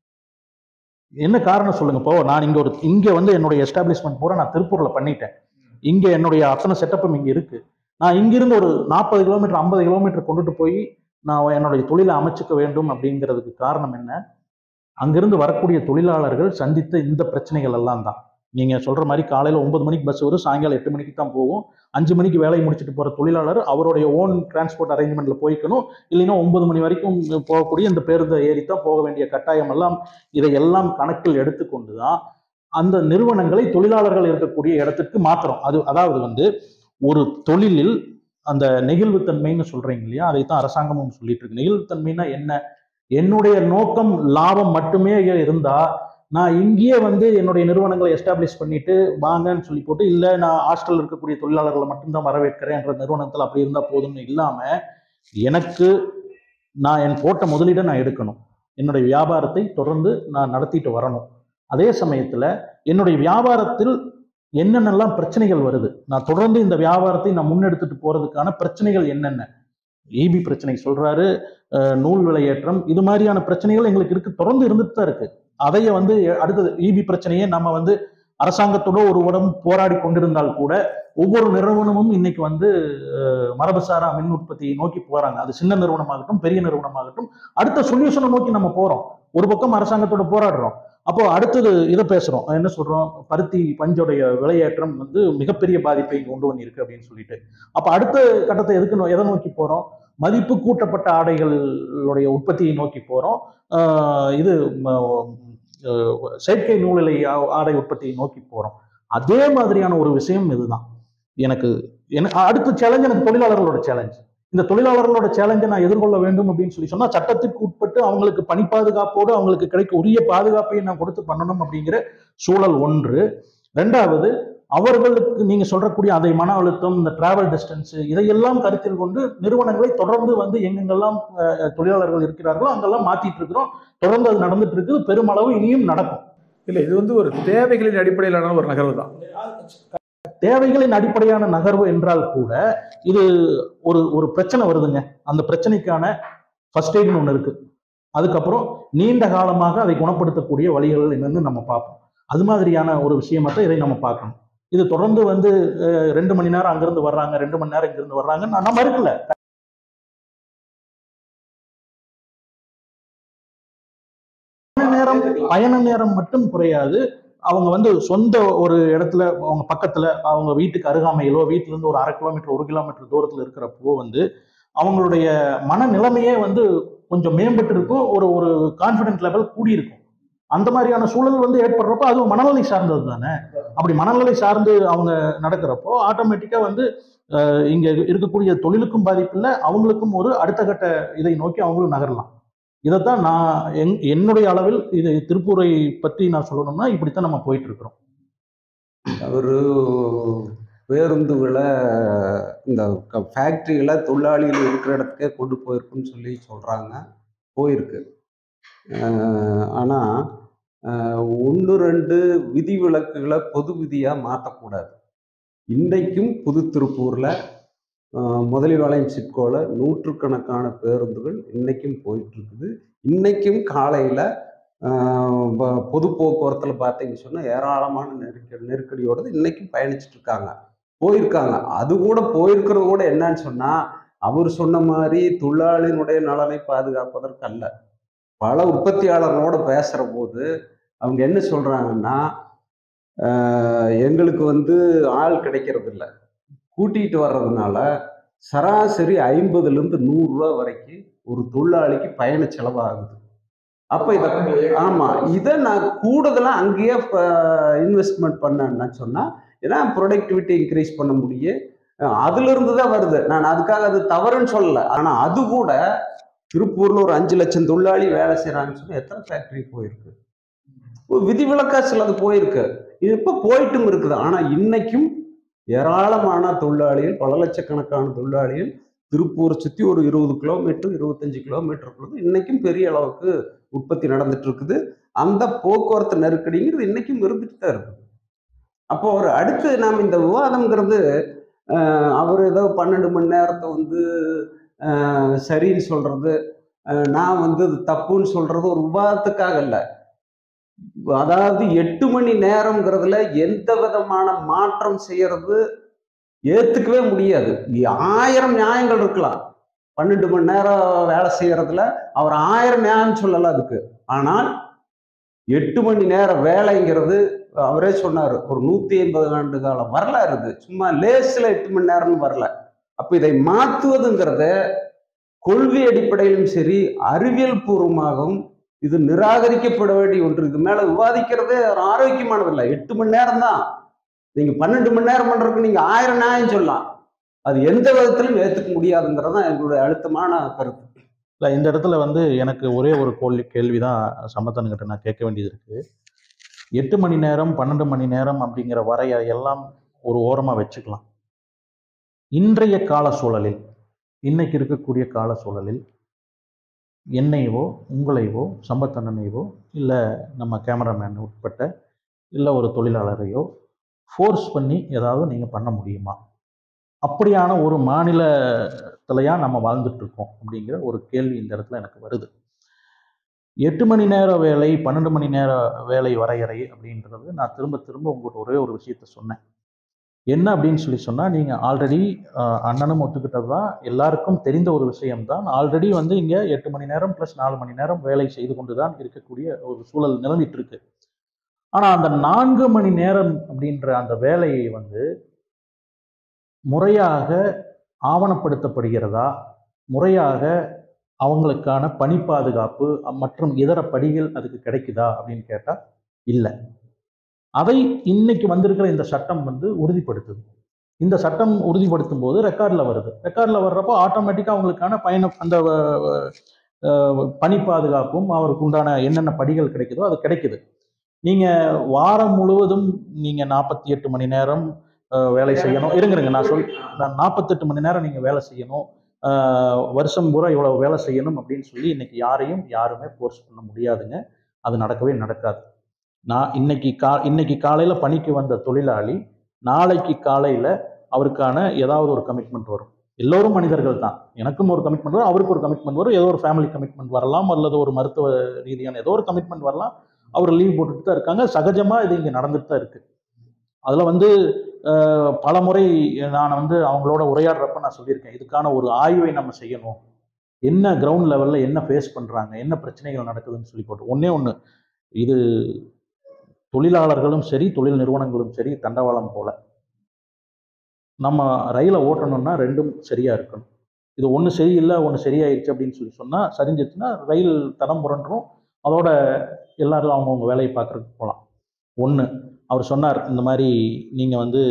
என்ன காரணம் சொல்லுங்க இப்போ நான் இங்க ஒரு இங்க வந்து என்னுடைய எஸ்டாப்ளிஷ்மெண்ட் பூரா நான் திருப்பூர்ல பண்ணிட்டேன் இங்க என்னுடைய அத்தனை செட்டப்பும் இங்க இருக்கு நான் இங்கிருந்து ஒரு நாற்பது கிலோமீட்டர் ஐம்பது கிலோமீட்டர் கொண்டுட்டு போய் நான் என்னுடைய தொழிலை அமைச்சுக்க வேண்டும் அப்படிங்கிறதுக்கு காரணம் என்ன அங்கிருந்து வரக்கூடிய தொழிலாளர்கள் சந்தித்த இந்த பிரச்சனைகள் எல்லாம் தான் நீங்க சொல்ற மாதிரி காலையில ஒன்பது மணிக்கு பஸ் வரும் சாயங்காலம் எட்டு மணிக்கு தான் போகும் அஞ்சு மணிக்கு வேலையை முடிச்சுட்டு போற தொழிலாளர் அவருடைய ஓன் டிரான்ஸ்போர்ட் அரேஞ்ச்மெண்ட்ல போய்க்கணும் இல்லைன்னா ஒன்பது மணி வரைக்கும் போகக்கூடிய இந்த பேருந்தை ஏறித்தான் போக வேண்டிய கட்டாயம் எல்லாம் இதையெல்லாம் கணக்கில் எடுத்துக்கொண்டு தான் அந்த நிறுவனங்களை தொழிலாளர்கள் இருக்கக்கூடிய இடத்துக்கு மாத்துறோம் அது அதாவது வந்து ஒரு தொழிலில் அந்த நெகிழ்வுத்தன்மைன்னு சொல்றீங்க இல்லையா அதைத்தான் அரசாங்கமும் சொல்லிட்டு இருக்கு நெகிழ்வுத்தன்மைனா என்ன என்னுடைய நோக்கம் லாபம் மட்டுமே இருந்தா நான் இங்கேயே வந்து என்னுடைய நிறுவனங்களை எஸ்டாப்ளிஷ் பண்ணிட்டு வாங்கன்னு சொல்லி போட்டு இல்லை நான் ஹாஸ்டல் இருக்கக்கூடிய தொழிலாளர்களை மட்டும்தான் வரவேற்கிறேன் என்ற நிறுவனத்தில் அப்படி இருந்தால் போதும்னு இல்லாம எனக்கு நான் என் போட்ட முதலீடை நான் எடுக்கணும் என்னுடைய வியாபாரத்தை தொடர்ந்து நான் நடத்திட்டு வரணும் அதே சமயத்தில் என்னுடைய வியாபாரத்தில் என்னென்னலாம் பிரச்சனைகள் வருது நான் தொடர்ந்து இந்த வியாபாரத்தை நான் முன்னெடுத்துட்டு போறதுக்கான பிரச்சனைகள் என்னென்ன ஈபி பிரச்சனை சொல்றாரு அஹ் நூல் விலையேற்றம் இது மாதிரியான பிரச்சனைகள் எங்களுக்கு இருக்கு தொடர்ந்து இருந்துட்டு தான் இருக்கு அதைய வந்து அடுத்தது ஈபி பிரச்சனையே நம்ம வந்து அரசாங்கத்தோட ஒரு உடம் போராடி கொண்டிருந்தால் கூட ஒவ்வொரு நிறுவனமும் இன்னைக்கு வந்து அஹ், மரபுசாரா மின் உற்பத்தியை நோக்கி போறாங்க அது சின்ன நிறுவனமாகட்டும் பெரிய நிறுவனமாகட்டும் அடுத்த சொல்யூஷனை நோக்கி நம்ம போறோம் ஒரு பக்கம் அரசாங்கத்தோட போராடுறோம் அப்போ அடுத்தது இதை பேசுறோம் என்ன சொல்றோம் பருத்தி பஞ்சோடைய விலையேற்றம் வந்து மிகப்பெரிய பாதிப்பை கொண்டு வந்திருக்கு அப்படின்னு சொல்லிட்டு அப்ப அடுத்த கட்டத்தை எதுக்கு நோ- எதை நோக்கி போறோம் மதிப்பு கூட்டப்பட்ட ஆடைகளுடைய உற்பத்தியை நோக்கி போறோம் ஆஹ் இது ம, அஹ், செயற்கை நூலிலை ஆ- ஆடை உற்பத்தியை நோக்கி போறோம் அதே மாதிரியான ஒரு விஷயம் இதுதான் எனக்கு எனக்கு அடுத்த சேலஞ்ச் எனக்கு தொழிலாளர்களோட சேலஞ்ச் இந்த தொழிலாளர்களோட சேலஞ்சை நான் எதிர்கொள்ள வேண்டும் அப்படின்னு சொல்லி சொன்னா சட்டத்துக்கு உட்பட்டு அவங்களுக்கு பணி பாதுகாப்போடு அவங்களுக்கு கிடைக்க உரிய பாதுகாப்பையும் நான் கொடுத்து பண்ணணும் அப்படிங்கிற சூழல் ஒன்று ரெண்டாவது அவர்களுக்கு நீங்க சொல்றக்கூடிய அதை மன அழுத்தம் இந்த டிராவல் டிஸ்டன்ஸ் இதையெல்லாம் கருத்தில் கொண்டு நிறுவனங்களை தொடர்ந்து வந்து எங்கெங்கெல்லாம் அஹ், தொழிலாளர்கள் இருக்கிறார்களோ அங்கெல்லாம் மாத்திட்டு இருக்கிறோம் தொடர்ந்து அது நடந்துட்டு இருக்குது பெருமளவு இனியும் நடக்கும் இல்ல இது வந்து ஒரு தேவைகளின் அடிப்படையிலான ஒரு நகர்வு தான் தேவைகளின் அடிப்படையான நகர்வு என்றால் கூட இது ஒரு ஒரு பிரச்சனை வருதுங்க அந்த பிரச்சனைக்கான ஃபர்ஸ்ட் எய்ட்னு ஒன்று இருக்கு அதுக்கப்புறம் நீண்ட காலமாக அதை குணப்படுத்தக்கூடிய வழிகள் என்னன்னு நம்ம பார்ப்போம் அது மாதிரியான ஒரு விஷயமா தான் இதை நம்ம பார்க்கணும் இது தொடர்ந்து வந்து அஹ், ரெண்டு மணி நேரம் அங்கிருந்து வர்றாங்க ரெண்டு மணி நேரம் இங்கிருந்து வர்றாங்க நான் நான் மறுக்கல பயண நேரம் பயண நேரம் மட்டும் குறையாது அவங்க வந்து சொந்த ஒரு இடத்துல அவங்க பக்கத்துல அவங்க வீட்டுக்கு அருகாமையிலோ வீட்டுல இருந்து ஒரு அரை கிலோமீட்டர் ஒரு கிலோமீட்டர் தூரத்துல இருக்கிறப்போ வந்து அவங்களுடைய மன நிலைமையே வந்து கொஞ்சம் மேம்பட்டு இருக்கும் ஒரு ஒரு கான்ஃபிடென்ட் லெவல் கூடி இருக்கும் அந்த மாதிரியான சூழல் வந்து ஏற்படுறப்போ அதுவும் மனநிலை சார்ந்தது தானே அப்படி மனநிலை சார்ந்து அவங்க நடக்கிறப்போ ஆட்டோமேட்டிக்கா வந்து அஹ், இங்க இருக்கக்கூடிய தொழிலுக்கும் பாதிப்பு இல்லை அவங்களுக்கும் ஒரு அடுத்த கட்ட இதை நோக்கி அவங்களும் நகரலாம் இதைத்தான் நான் என் என்னுடைய அளவில் இது திருப்பூரை பற்றி நான் சொல்லணும்னா இப்படித்தான் நம்ம போயிட்டு இருக்கிறோம் ஒரு பேருந்துகளை இந்த ஃபேக்ட்ரிகளை தொழிலாளிகள் இருக்கிற இடத்துக்கே கொண்டு போயிருக்குன்னு சொல்லி சொல்கிறாங்க போயிருக்கு ஆனால் ஒன்று ரெண்டு விதிவிலக்குகளை பொது விதியாக மாற்றக்கூடாது இன்றைக்கும் புது திருப்பூரில் முதலிவாளையம் சிட்கோவில் நூற்றுக்கணக்கான பேருந்துகள் இன்றைக்கும் போயிட்டுருக்குது இன்றைக்கும் காலையில் பொது போக்குவரத்தில் பார்த்தீங்க சொன்னால் ஏராளமான நெருக்கடி நெருக்கடியோடு இன்னைக்கும் பயணிச்சுட்டு இருக்காங்க போயிருக்காங்க அது கூட போயிருக்கிறது கூட என்னன்னு சொன்னால் அவர் சொன்ன மாதிரி தொழிலாளியினுடைய நலனை பாதுகாப்பதற்கு அல்ல பல உற்பத்தியாளர்களோட பேசுகிற போது அவங்க என்ன சொல்கிறாங்கன்னா எங்களுக்கு வந்து ஆள் கிடைக்கிறது இல்லை கூட்டிகிட்டு வர்றதுனால சராசரி ஐம்பதுலேருந்து நூறுரூவா வரைக்கும் ஒரு தொழிலாளிக்கு பயண செலவாகுது அப்போ இதை ஆமாம் இதை நான் கூடுதலாக அங்கேயே இன்வெஸ்ட்மெண்ட் பண்ணேன்னு சொன்னால் ஏன்னா ப்ரொடக்டிவிட்டி இன்க்ரீஸ் பண்ண முடியும் அஹ் அதிலிருந்து தான் வருது நான் அதுக்காக அது தவறுன்னு சொல்லலை ஆனால் அது கூட திருப்பூரில் ஒரு அஞ்சு லட்சம் தொழிலாளி வேலை செய்கிறாங்கன்னு சொல்லி எத்தனை ஃபேக்ட்ரி போயிருக்கு ஒரு விதிவிலக்கா சிலது போயிருக்கு இது இப்போ போயிட்டும் இருக்குது ஆனால் இன்னைக்கும் ஏராளமான தொழிலாளிகள் பல லட்சக்கணக்கான தொழிலாளிகள் திருப்பூரை சுற்றி ஒரு இருபது கிலோமீட்டர் இருபத்தஞ்சு கிலோமீட்டருக்குள்ளது இன்னைக்கும் பெரிய அளவுக்கு உற்பத்தி நடந்துட்டு இருக்குது அந்த போக்குவரத்து நெருக்கடிங்கிறது இன்னைக்கும் இருந்துட்டு தான் இருக்குது அப்போ ஒரு அடுத்து நாம் இந்த விவாதம்ங்கிறது அஹ், அவர் ஏதோ பன்னெண்டு மணி நேரத்தை வந்து அஹ், சரின்னு சொல்றது அஹ், நான் வந்து அது தப்புன்னு சொல்றது ஒரு விவாதத்துக்காக இல்லை அதாவது எட்டு மணி நேரம்ங்கிறதுல எந்த விதமான மாற்றம் செய்யறது ஏத்துக்கவே முடியாது ஆயிரம் நியாயங்கள் இருக்கலாம் பன்னெண்டு மணி நேரம் வேலை செய்யறதுல அவர் ஆயிரம் நியாயம் சொல்லலாம் அதுக்கு ஆனால் எட்டு மணி நேரம் வேலைங்கிறது அவரே சொன்னார் ஒரு நூத்தி ஐம்பது ஆண்டு கால வரலாறு இது சும்மா லேசில் எட்டு மணி நேரம்னு வரல அப்ப இதை மாற்றுவதுங்கிறத கொள்கை அடிப்படையிலும் சரி அறிவியல் பூர்வமாகவும் இது நிராகரிக்கப்பட வேண்டிய ஒன்று இது மேல விவாதிக்கிறதே ஒரு ஆரோக்கியமானது இல்லை எட்டு மணி நேரம் தான் நீங்க பன்னெண்டு மணி நேரம் பண்றதுக்கு நீங்க ஆயிரம் நியாயம் சொல்லலாம் அது எந்த விதத்திலும் ஏத்துக்க முடியாதுங்கிறது தான் எங்களுடைய அழுத்தமான கருத்து இல்லை இந்த இடத்துல வந்து எனக்கு ஒரே ஒரு கேள்வி கேள்வி தான் சம்பத்தன்கிட்ட நான் கேட்க வேண்டியது இருக்கு எட்டு மணி நேரம் பன்னெண்டு மணி நேரம் அப்படிங்கிற வரைய எல்லாம் ஒரு ஓரமாக வச்சுக்கலாம் இன்றைய கால சூழலில் இன்னைக்கு இருக்கக்கூடிய கால சூழலில் என்னையவோ உங்களையோ சம்பத்தண்ணனையோ இல்லை நம்ம கேமராமேன் உட்பட்ட இல்லை ஒரு தொழிலாளரையோ ஃபோர்ஸ் பண்ணி ஏதாவது நீங்கள் பண்ண முடியுமா அப்படியான ஒரு மாநிலத்திலையா நம்ம வாழ்ந்துட்டு இருக்கோம் அப்படிங்கிற ஒரு கேள்வி இந்த இடத்துல எனக்கு வருது எட்டு மணி நேர வேலை பன்னெண்டு மணி நேர வேலை வரையறை அப்படின்றது நான் திரும்ப திரும்ப உங்கள்கிட்ட ஒரே ஒரு விஷயத்த சொன்னேன் என்ன அப்படின்னு சொல்லி சொன்னால் நீங்கள் ஆல்ரெடி அண்ணனும் ஒத்துக்கிட்டது தான் எல்லாருக்கும் தெரிந்த ஒரு விஷயம்தான் ஆல்ரெடி வந்து இங்கே எட்டு மணி நேரம் ப்ளஸ் நாலு மணி நேரம் வேலை செய்து கொண்டு தான் இருக்கக்கூடிய ஒரு சூழல் நிலவிட்டு இருக்கு ஆனால் அந்த நான்கு மணி நேரம் அப்படின்ற அந்த வேலையை வந்து முறையாக ஆவணப்படுத்தப்படுகிறதா முறையாக அவங்களுக்கான பணி பாதுகாப்பு மற்றும் இதர படிகள் அதுக்கு கிடைக்குதா அப்படின்னு கேட்டால் இல்லை அதை இன்னைக்கு வந்திருக்கிற இந்த சட்டம் வந்து உறுதிப்படுத்துது இந்த சட்டம் உறுதிப்படுத்தும் போது ரெக்கார்டில் வருது ரெக்கார்டில் வர்றப்போ ஆட்டோமேட்டிக்காக அவங்களுக்கான பயண அந்த அஹ், அஹ், பணி பாதுகாப்பும் அவருக்கு உண்டான என்னென்ன படிகள் கிடைக்குதோ அது கிடைக்குது நீங்கள் வாரம் முழுவதும் நீங்கள் நாற்பத்தி எட்டு மணி நேரம் அஹ், வேலை செய்யணும் இருங்க இருங்க நான் சொல் நான் நாற்பத்தெட்டு மணி நேரம் நீங்கள் வேலை செய்யணும் ஆஹ் வருஷம் பூரா இவ்வளோ வேலை செய்யணும் அப்படின்னு சொல்லி இன்னைக்கு யாரையும் யாருமே ஃபோர்ஸ் பண்ண முடியாதுங்க அது நடக்கவே நடக்காது நான் இன்னைக்கு கா இன்னைக்கு காலையில் பணிக்கு வந்த தொழிலாளி நாளைக்கு காலையில் அவருக்கான ஏதாவது ஒரு கமிட்மெண்ட் வரும் எல்லோரும் மனிதர்கள் தான் எனக்கும் ஒரு கமிட்மெண்ட் வரும் அவருக்கு ஒரு கமிட்மெண்ட் வரும் ஏதோ ஒரு ஃபேமிலி கமிட்மெண்ட் வரலாம் அல்லது ஒரு மருத்துவ ரீதியான ஏதோ ஒரு கமிட்மெண்ட் வரலாம் அவர் லீவ் போட்டுட்டு தான் இருக்காங்க சகஜமாக இது இங்கே நடந்துட்டு தான் இருக்கு அதில் வந்து அஹ், பல முறை நான் வந்து அவங்களோட உரையாடுறப்ப நான் சொல்லியிருக்கேன் இதுக்கான ஒரு ஆய்வை நம்ம செய்யணும் என்ன கிரவுண்ட் லெவலில் என்ன ஃபேஸ் பண்ணுறாங்க என்ன பிரச்சனைகள் நடக்குதுன்னு சொல்லி போட்டு ஒன்றே ஒன்று இது தொழிலாளர்களும் சரி தொழில் நிறுவனங்களும் சரி தண்டவாளம் போல நம்ம ரயிலை ஓட்டணும்னா ரெண்டும் சரியாக இருக்கணும் இது ஒன்று சரியில்லை ஒன்று சரியாயிருச்சு அப்படின்னு சொல்லி சொன்னால் சரிஞ்சிருச்சுன்னா ரயில் தடம் புரண்டும் அதோட எல்லாரும் அவங்கவுங்க வேலையை பார்க்குறதுக்கு போகலாம் ஒன்று அவர் சொன்னார் இந்த மாதிரி நீங்கள் வந்து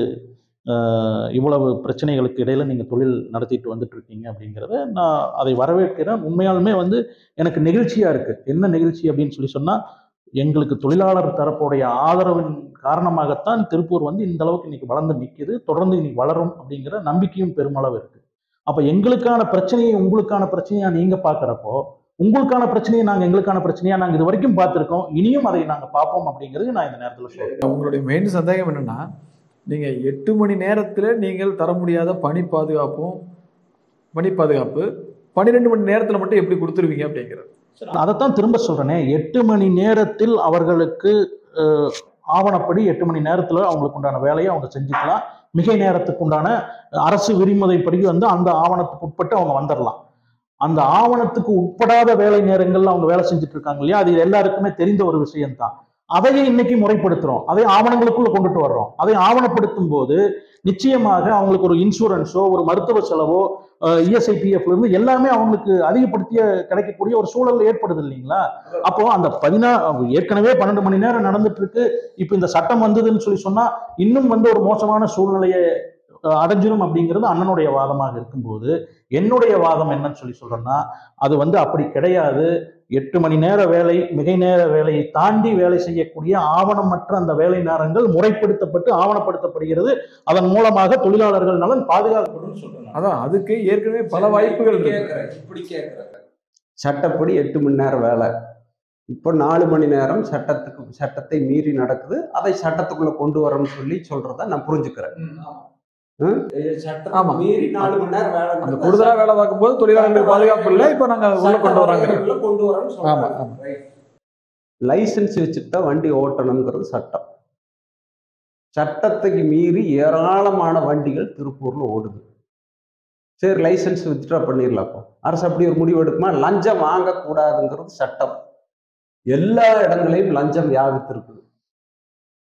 அஹ், இவ்வளவு பிரச்சனைகளுக்கு இடையில நீங்கள் தொழில் நடத்திட்டு வந்துட்டு இருக்கீங்க அப்படிங்கிறத நான் அதை வரவேற்கிறேன் உண்மையாலுமே வந்து எனக்கு நெகிழ்ச்சியாக இருக்குது என்ன நெகிழ்ச்சி அப்படின்னு சொல்லி சொன்னால் எங்களுக்கு தொழிலாளர் தரப்புடைய ஆதரவின் காரணமாகத்தான் திருப்பூர் வந்து இந்த அளவுக்கு இன்னைக்கு வளர்ந்து நிற்கிது தொடர்ந்து இன்னைக்கு வளரும் அப்படிங்கிற நம்பிக்கையும் பெருமளவு இருக்கு அப்போ எங்களுக்கான பிரச்சனையை உங்களுக்கான பிரச்சனையா நீங்க பார்க்குறப்போ உங்களுக்கான பிரச்சனையை நாங்கள் எங்களுக்கான பிரச்சனையா நாங்கள் இது வரைக்கும் பார்த்துருக்கோம் இனியும் அதை நாங்கள் பார்ப்போம் அப்படிங்கிறது நான் இந்த நேரத்தில் சொல்றேன் உங்களுடைய மெயின் சந்தேகம் என்னன்னா நீங்க எட்டு மணி நேரத்துல நீங்கள் தர முடியாத பணி பாதுகாப்பும் பணி பாதுகாப்பு பன்னிரெண்டு மணி நேரத்துல மட்டும் எப்படி கொடுத்துருவீங்க அப்படிங்கிறது அதைத்தான் திரும்ப சொல்றேனே எட்டு மணி நேரத்தில் அவர்களுக்கு அஹ், ஆவணப்படி எட்டு மணி நேரத்தில் அவங்களுக்கு உண்டான வேலையை அவங்க செஞ்சுக்கலாம் மிகை நேரத்துக்கு உண்டான அரசு விதிமுறைப்படி வந்து அந்த ஆவணத்துக்கு உட்பட்டு அவங்க வந்துடலாம் அந்த ஆவணத்துக்கு உட்படாத வேலை நேரங்கள்ல அவங்க வேலை செஞ்சுட்டு இருக்காங்க இல்லையா அது எல்லாருக்குமே தெரிந்த ஒரு விஷயம்தான் அதையே இன்னைக்கு முறைப்படுத்துறோம் அதை ஆவணங்களுக்குள்ள கொண்டுட்டு வர்றோம் அதை ஆவணப்படுத்தும் போது நிச்சயமாக அவங்களுக்கு ஒரு இன்சூரன்ஸோ ஒரு மருத்துவ செலவோ இஎஸ்ஐபிஎஃப்ல இருந்து எல்லாமே அவங்களுக்கு அதிகப்படுத்திய கிடைக்கக்கூடிய ஒரு சூழல் ஏற்படுது இல்லைங்களா அப்போ அந்த பதினா ஏற்கனவே பன்னெண்டு மணி நேரம் நடந்துட்டு இருக்கு இப்போ இந்த சட்டம் வந்ததுன்னு சொல்லி சொன்னா இன்னும் வந்து ஒரு மோசமான சூழ்நிலையை அஹ், அடைஞ்சிரும் அப்படிங்கிறது அண்ணனுடைய வாதமாக இருக்கும்போது என்னுடைய வாதம் என்னன்னு சொல்லி சொல்றேன்னா அது வந்து அப்படி கிடையாது எட்டு மணி நேர வேலை மிகை நேர வேலையை தாண்டி வேலை செய்யக்கூடிய ஆவணமற்ற அந்த வேலை நேரங்கள் முறைப்படுத்தப்பட்டு ஆவணப்படுத்தப்படுகிறது அதன் மூலமாக தொழிலாளர்கள் நலன் பாதுகாக்கப்படும் சொல்றேன் அதான் அதுக்கு ஏற்கனவே பல வாய்ப்புகள் இருக்கு இப்படி சட்டப்படி எட்டு மணி நேரம் வேலை இப்போ நாலு மணி நேரம் சட்டத்துக்கு சட்டத்தை மீறி நடக்குது அதை சட்டத்துக்குள்ள கொண்டு வரணும்னு சொல்லி சொல்றத நான் புரிஞ்சுக்கிறேன் ஆமா. மீறி நாலு மணி நேரம் வேலை அந்த கூடுதலா வேலை பார்க்கும்போது தொழிலாளர்களுக்கு பாதுகாப்பு இல்லை இப்போ நாங்க உள்ள கொண்டு வராங்க சட்ட கொண்டு வரணும்னு ஆமா, சொல்றாங்க. ஆமா. Right. லைசென்ஸ் வச்சுட்டு தான் வண்டி ஓட்டணுங்கிறது சட்டம் சட்டத்துக்கு மீறி ஏராளமான வண்டிகள் திருப்பூர்ல ஓடுது சரி லைசென்ஸ் வித்ட்ரா பண்ணிடலாம் அப்போ அரசு அப்படி ஒரு முடிவு எடுக்குமா லஞ்சம் வாங்கக்கூடாதுங்கிறது சட்டம் எல்லா இடங்களையும் லஞ்சம் வியாபித்திருக்குது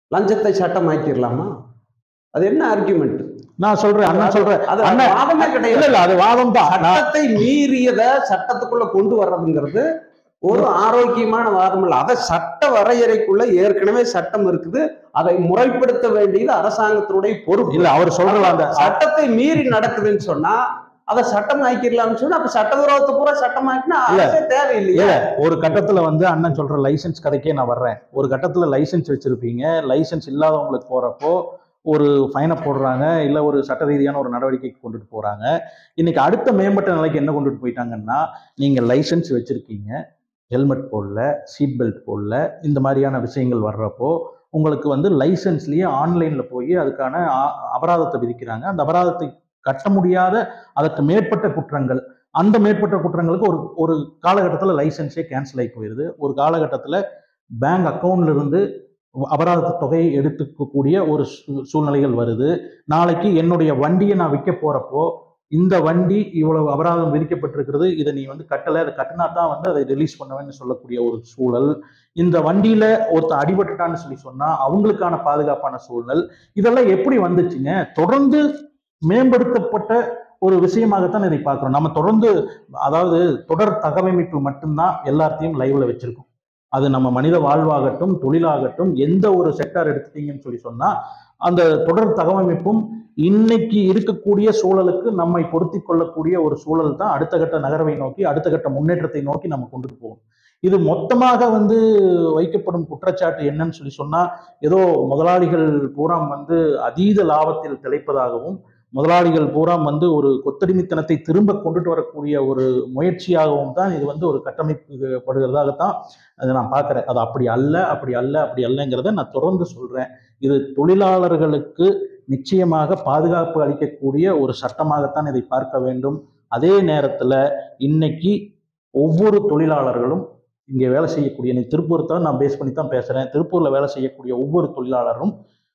லஞ்சத்தை சட்டமாக்கிடலாமா அது என்ன ஆர்குமெண்ட் நான் சொல்றேன் அண்ணா சொல்றேன் அது அண்ணா- வாதமே இல்ல கிடையாது இல்ல அது வாதம் தான் நான் சட்டத்தை மீறியத சட்டத்துக்குள்ள கொண்டு வர்றதுங்கிறது ஒரு ஆரோக்கியமான வாதம் இல்லை அதை சட்ட வரையறைக்குள்ள ஏற்கனவே சட்டம் இருக்குது அதை முறைப்படுத்த வேண்டியது அரசாங்கத்தினுடைய பொறுப்பு இல்ல அவர் சொல்ற அந்த சட்டத்தை மீறி நடக்குதுன்னு சொன்னா அதை சட்டம் ஆக்கிடலாம்னு சொன்னா அப்ப சட்டவிரோதத்தை பூரா சட்டமாக்கினா இல்ல. அரசே தேவையில்லையே இல்ல ஒரு கட்டத்துல வந்து அண்ணன் சொல்ற லைசென்ஸ் கதைக்கே நான் வர்றேன் ஒரு கட்டத்துல லைசென்ஸ் வச்சிருப்பீங்க லைசென்ஸ் இல்லாதவங்களுக்கு போறப்போ ஒரு ஃபைனை போடுறாங்க இல்ல ஒரு சட்ட ரீதியான ஒரு நடவடிக்கைக்கு கொண்டுட்டு போறாங்க இன்னைக்கு அடுத்த மேம்பட்ட நிலைக்கு என்ன கொண்டுட்டு போயிட்டாங்கன்னா நீங்க லைசென்ஸ் வச்சிருக்கீங்க ஹெல்மெட் போடல சீட் பெல்ட் போடல இந்த மாதிரியான விஷயங்கள் வர்றப்போ உங்களுக்கு வந்து லைசென்ஸ்லயே ஆன்லைன்ல போய் அதுக்கான அ- அபராதத்தை விதிக்கிறாங்க அந்த அபராதத்தை கட்ட முடியாத அதற்கு மேற்பட்ட குற்றங்கள் அந்த மேற்பட்ட குற்றங்களுக்கு ஒரு ஒரு காலகட்டத்தில் லைசென்ஸே கேன்சல் ஆகி போயிடுது ஒரு காலகட்டத்தில் பேங்க் அக்கௌண்ட்ல இருந்து அபராத தொகையை எடுத்துக்கக்கூடிய ஒரு சூ- சூழ்நிலைகள் வருது நாளைக்கு என்னுடைய வண்டியை நான் விற்க போறப்போ இந்த வண்டி இவ்வளவு அபராதம் விதிக்கப்பட்டிருக்கிறது இதை நீ வந்து கட்டலை அதை கட்டினா தான் வந்து அதை ரிலீஸ் பண்ணுவேன்னு சொல்லக்கூடிய ஒரு சூழல் இந்த வண்டியில ஒருத்தன் அடிபட்டுட்டான்னு சொல்லி சொன்னா அவங்களுக்கான பாதுகாப்பான சூழல் இதெல்லாம் எப்படி வந்துச்சுங்க தொடர்ந்து மேம்படுத்தப்பட்ட ஒரு விஷயமாகத்தான் இதை பார்க்கிறோம் நம்ம தொடர்ந்து அதாவது தொடர் தகவமைப்பு மட்டும்தான் எல்லாத்தையும் லைவ்ல வச்சிருக்கோம் அது நம்ம மனித வாழ்வாகட்டும் தொழிலாகட்டும் எந்த ஒரு செக்டார் எடுத்துட்டீங்கன்னு சொல்லி சொன்னா அந்த தொடர் தகவமைப்பும் இன்னைக்கு இருக்கக்கூடிய சூழலுக்கு நம்மை பொருத்தி கொள்ளக்கூடிய ஒரு சூழல் தான் அடுத்த கட்ட நகர்வை நோக்கி அடுத்த கட்ட முன்னேற்றத்தை நோக்கி நம்ம கொண்டுட்டு போகும் இது மொத்தமாக வந்து வைக்கப்படும் குற்றச்சாட்டு என்னன்னு சொல்லி சொன்னா ஏதோ முதலாளிகள் பூராம் வந்து அதீத லாபத்தில் திளைப்பதாகவும் முதலாளிகள் பூராம் வந்து ஒரு கொத்தடிமைத்தனத்தை திரும்ப கொண்டுட்டு வரக்கூடிய ஒரு முயற்சியாகவும் தான் இது வந்து ஒரு கட்டமைக்கப்படுகிறதாகத்தான் அதை நான் பார்க்குறேன் அது அப்படி அல்ல அப்படி அல்ல அப்படி அல்லங்கிறத நான் தொடர்ந்து சொல்றேன் இது தொழிலாளர்களுக்கு நிச்சயமாக பாதுகாப்பு அளிக்கக்கூடிய ஒரு சட்டமாகத்தான் இதை பார்க்க வேண்டும் அதே நேரத்துல இன்னைக்கு ஒவ்வொரு தொழிலாளர்களும் இங்கே வேலை செய்யக்கூடிய இன்னைக்கு திருப்பூர் தான் நான் பேஸ் பண்ணி தான் பேசுறேன் திருப்பூர்ல வேலை செய்யக்கூடிய ஒவ்வொரு தொழிலாளரும்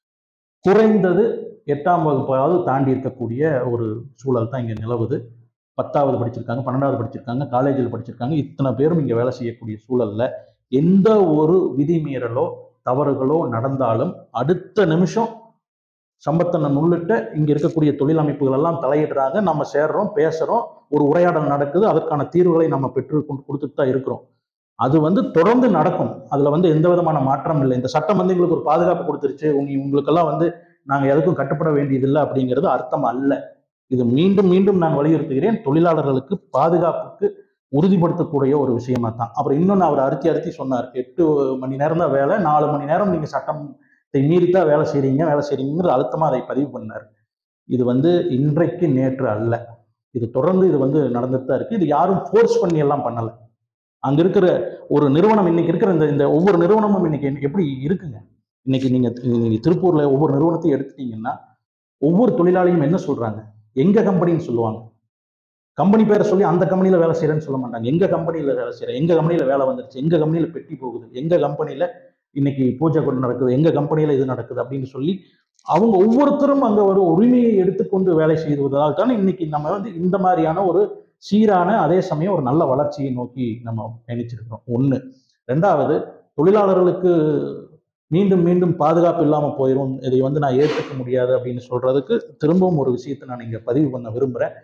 குறைந்தது எட்டாம் வகுப்பாவது தாண்டி இருக்கக்கூடிய ஒரு சூழல் தான் இங்கே நிலவுது பத்தாவது படிச்சிருக்காங்க பன்னெண்டாவது படிச்சிருக்காங்க காலேஜில் படிச்சிருக்காங்க இத்தனை பேரும் இங்கே வேலை செய்யக்கூடிய சூழல்ல எந்த ஒரு விதிமீறலோ தவறுகளோ நடந்தாலும் அடுத்த நிமிஷம் சம்பத்தனை உள்ளிட்ட இங்க இருக்கக்கூடிய தொழில் அமைப்புகள் எல்லாம் தலையிடுறாங்க நம்ம சேர்றோம் பேசுறோம் ஒரு உரையாடல் நடக்குது அதற்கான தீர்வுகளை நம்ம பெற்று கொண்டு கொடுத்துட்டு தான் இருக்கிறோம் அது வந்து தொடர்ந்து நடக்கும் அதுல வந்து எந்த விதமான மாற்றம் இல்லை இந்த சட்டம் வந்து எங்களுக்கு ஒரு பாதுகாப்பு கொடுத்துருச்சு உங்க உங்களுக்கெல்லாம் வந்து நாங்க எதுக்கும் கட்டுப்பட வேண்டியதில்லை அப்படிங்கிறது அர்த்தம் அல்ல இது மீண்டும் மீண்டும் நான் வலியுறுத்துகிறேன் தொழிலாளர்களுக்கு பாதுகாப்புக்கு உறுதிப்படுத்தக்கூடிய ஒரு விஷயமா தான் அப்புறம் இன்னொன்று அவர் அறுத்தி அறுத்தி சொன்னார் எட்டு மணி நேரம் தான் வேலை நாலு மணி நேரம் நீங்க சட்டத்தை மீறித்தான் வேலை செய்றீங்க வேலை செய்றீங்கிறது அழுத்தமா அதை பதிவு பண்ணார் இது வந்து இன்றைக்கு நேற்று அல்ல இது தொடர்ந்து இது வந்து நடந்துட்டு தான் இருக்கு இது யாரும் ஃபோர்ஸ் பண்ணி எல்லாம் பண்ணல அங்க இருக்கிற ஒரு நிறுவனம் இன்னைக்கு இருக்கிற இந்த இந்த ஒவ்வொரு நிறுவனமும் இன்னைக்கு என்ன- எப்படி இருக்குங்க இன்னைக்கு நீங்க நீங்க திருப்பூர்ல ஒவ்வொரு நிறுவனத்தையும் எடுத்துட்டீங்கன்னா ஒவ்வொரு தொழிலாளியும் என்ன சொல்றாங்க எங்க கம்பெனின்னு சொல்லுவாங்க கம்பெனி பேரை சொல்லி அந்த கம்பெனில வேலை செய்யறேன்னு சொல்ல மாட்டாங்க எங்க கம்பெனில வேலை செய்யறேன் எங்க கம்பெனில வேலை வந்துருச்சு எங்க கம்பெனில பெட்டி போகுது எங்க கம்பெனில இன்னைக்கு பூஜை கொண்டு நடக்குது எங்க கம்பெனில இது நடக்குது அப்படின்னு சொல்லி அவங்க ஒவ்வொருத்தரும் அங்க ஒரு உரிமையை எடுத்துக்கொண்டு வேலை செய்வதால் தான் இன்னைக்கு நம்ம வந்து இந்த மாதிரியான ஒரு சீரான அதே சமயம் ஒரு நல்ல வளர்ச்சியை நோக்கி நம்ம பயணிச்சிருக்கிறோம் ஒண்ணு ரெண்டாவது தொழிலாளர்களுக்கு மீண்டும் மீண்டும் பாதுகாப்பு இல்லாம போயிடும் இதை வந்து நான் ஏற்றுக்க முடியாது அப்படின்னு சொல்றதுக்கு திரும்பவும் ஒரு விஷயத்தை நான் இங்க பதிவு பண்ண விரும்புறேன்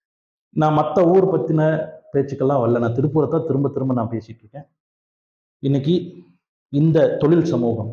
நான் மற்ற ஊர் பத்தின பேச்சுக்கெல்லாம் வரல நான் திருப்பூரை தான் திரும்ப திரும்ப நான் பேசிட்டு இருக்கேன் இன்னைக்கு இந்த தொழில் சமூகம்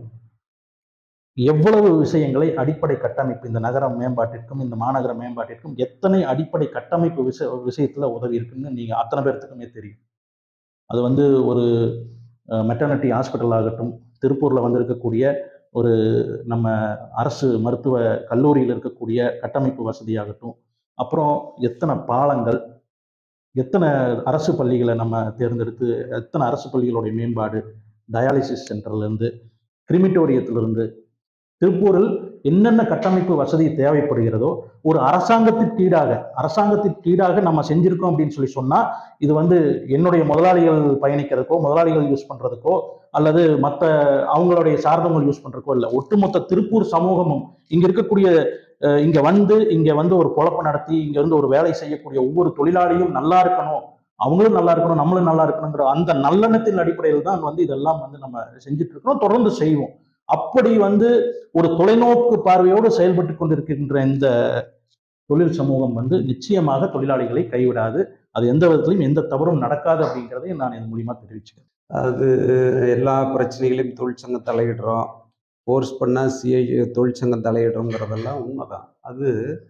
எவ்வளவு விஷயங்களை அடிப்படை கட்டமைப்பு இந்த நகர மேம்பாட்டிற்கும் இந்த மாநகர மேம்பாட்டிற்கும் எத்தனை அடிப்படை கட்டமைப்பு விஷ விஷயத்துல உதவி இருக்குன்னு நீங்க அத்தனை பேர்த்துக்குமே தெரியும் அது வந்து ஒரு மெட்டர்னிட்டி ஹாஸ்பிட்டல் ஆகட்டும் திருப்பூர்ல வந்திருக்கக்கூடிய ஒரு நம்ம அரசு மருத்துவ கல்லூரியில் இருக்கக்கூடிய கட்டமைப்பு வசதியாகட்டும் அப்புறம் எத்தனை பாலங்கள் எத்தனை அரசு பள்ளிகளை நம்ம தேர்ந்தெடுத்து எத்தனை அரசு பள்ளிகளுடைய மேம்பாடு டயாலிசிஸ் சென்டர்லேருந்து கிரிமிட்டோரியத்திலிருந்து திருப்பூரில் என்னென்ன கட்டமைப்பு வசதி தேவைப்படுகிறதோ ஒரு அரசாங்கத்திற்கு ஈடாக அரசாங்கத்திற்கு ஈடாக நம்ம செஞ்சிருக்கோம் அப்படின்னு சொல்லி சொன்னா இது வந்து என்னுடைய முதலாளிகள் பயணிக்கிறதுக்கோ முதலாளிகள் யூஸ் பண்றதுக்கோ அல்லது மற்ற அவங்களுடைய சார்ந்தவங்க யூஸ் பண்றதுக்கோ இல்லை ஒட்டுமொத்த திருப்பூர் சமூகமும் இங்க இருக்கக்கூடிய அஹ், இங்க வந்து இங்க வந்து ஒரு குழப்பம் நடத்தி இங்க வந்து ஒரு வேலை செய்யக்கூடிய ஒவ்வொரு தொழிலாளியும் நல்லா இருக்கணும் அவங்களும் நல்லா இருக்கணும் நம்மளும் நல்லா இருக்கணுங்கிற அந்த நல்லெண்ணத்தின் அடிப்படையில் தான் வந்து இதெல்லாம் வந்து நம்ம செஞ்சுட்டு இருக்கோம் தொடர்ந்து செய்வோம் அப்படி வந்து ஒரு தொலைநோக்கு பார்வையோடு செயல்பட்டு கொண்டிருக்கின்ற இந்த தொழில் சமூகம் வந்து நிச்சயமாக தொழிலாளிகளை கைவிடாது அது எந்த விதத்திலும் எந்த தவறும் நடக்காது அப்படிங்கிறதை நான் இதன் மூலியமா தெரிவிச்சுக்கிறேன் அது எல்லா பிரச்சனைகளையும் தொழிற்சங்கம் தலையிடுறோம் ஃபோர்ஸ் பண்ணால் சிஐ தொழிற்சங்கம் தலையிடுறோங்கிறதெல்லாம் உண்மைதான் அது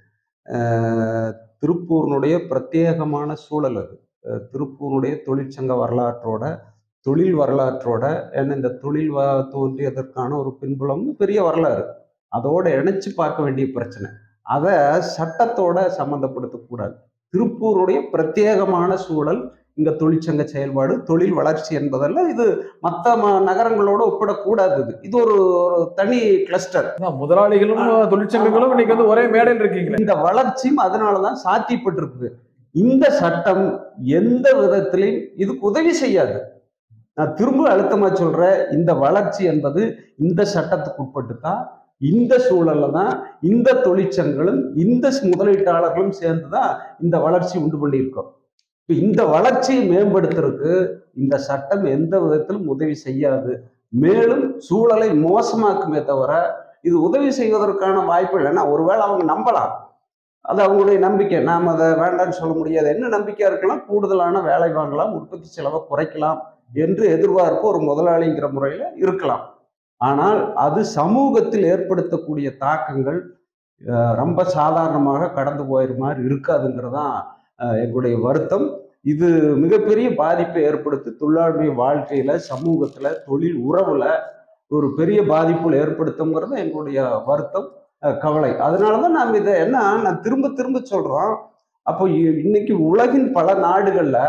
அஹ், திருப்பூரினுடைய பிரத்யேகமான சூழல் அது அஹ், திருப்பூருடைய தொழிற்சங்க வரலாற்றோட தொழில் வரலாற்றோட ஏன்னா இந்த தொழில் வ தோன்றியதற்கான ஒரு பின்புலம் பெரிய வரலாறு அதோட இணைச்சு பார்க்க வேண்டிய பிரச்சனை அதை சட்டத்தோட சம்மந்தப்படுத்தக்கூடாது திருப்பூருடைய பிரத்யேகமான சூழல் இங்க தொழிற்சங்க செயல்பாடு தொழில் வளர்ச்சி என்பதெல்லாம் இது மற்ற ம- நகரங்களோட ஒப்பிடக்கூடாது இது இது ஒரு ஒரு தனி கிளஸ்டர் அதான் முதலாளிகளும் தொழிற்சங்கங்களும் இன்னைக்கு வந்து ஒரே மேடையில் இருக்கீங்களே இந்த வளர்ச்சியும் அதனாலதான் சாத்தியப்பட்டிருக்குது இந்த சட்டம் எந்த விதத்திலையும் இதுக்கு உதவி செய்யாது நான் திரும்ப அழுத்தமா சொல்றேன் இந்த வளர்ச்சி என்பது இந்த சட்டத்துக்கு உட்பட்டு தான் இந்த சூழல்ல தான் இந்த தொழிற்சங்களும் இந்த முதலீட்டாளர்களும் சேர்ந்து தான் இந்த வளர்ச்சி உண்டு பண்ணியிருக்கோம் இப்ப இந்த வளர்ச்சியை மேம்படுத்துறதுக்கு இந்த சட்டம் எந்த விதத்திலும் உதவி செய்யாது மேலும் சூழலை மோசமாக்குமே தவிர இது உதவி செய்வதற்கான வாய்ப்பு இல்லைன்னா ஒருவேளை அவங்க நம்பலாம் அது அவங்களுடைய நம்பிக்கை நாம் அதை வேண்டாம்னு சொல்ல முடியாது என்ன நம்பிக்கையா இருக்கலாம் கூடுதலான வேலை வாங்கலாம் உற்பத்தி செலவை குறைக்கலாம் என்று எதிர்பார்ப்பு ஒரு முதலாளிங்கிற முறையில் இருக்கலாம் ஆனால் அது சமூகத்தில் ஏற்படுத்தக்கூடிய தாக்கங்கள் அஹ், ரொம்ப சாதாரணமாக கடந்து போயிற மாதிரி இருக்காதுங்கிறதான் அஹ், எங்களுடைய வருத்தம் இது மிகப்பெரிய பாதிப்பை ஏற்படுத்தி தொழிலாளருடைய வாழ்க்கையில சமூகத்துல தொழில் உறவுல ஒரு பெரிய பாதிப்புகள் ஏற்படுத்துங்கிறது எங்களுடைய வருத்தம் அஹ், கவலை அதனால தான் நாம் இதை என்ன நான் திரும்ப திரும்ப சொல்றோம் அப்போ இ- இன்னைக்கு உலகின் பல நாடுகள்ல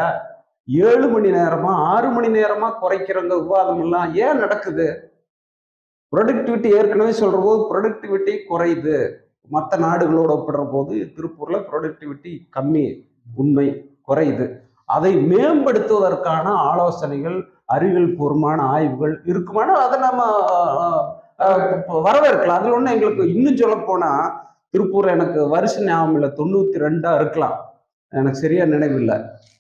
ஏழு மணி நேரமா ஆறு மணி நேரமா குறைக்கிறவங்க விவாதம் எல்லாம் ஏன் நடக்குது ப்ரொடக்டிவிட்டி ஏற்கனவே சொல்ற போது ப்ரொடக்டிவிட்டி குறையுது மற்ற நாடுகளோட ஒப்பிடுற போது திருப்பூர்ல ப்ரொடக்டிவிட்டி கம்மி உண்மை குறையுது அதை மேம்படுத்துவதற்கான ஆலோசனைகள் அறிவியல் பூர்வமான ஆய்வுகள் இருக்குமானால் அதை நம்ம அஹ், அஹ், வரவேற்கலாம் அதில் ஒன்று எங்களுக்கு இன்னும் சொல்ல போனா திருப்பூர் எனக்கு வருஷ ஞாபகம் இல்லை தொண்ணூற்றி ரெண்டாக இருக்கலாம் எனக்கு சரியா நினைவில்லை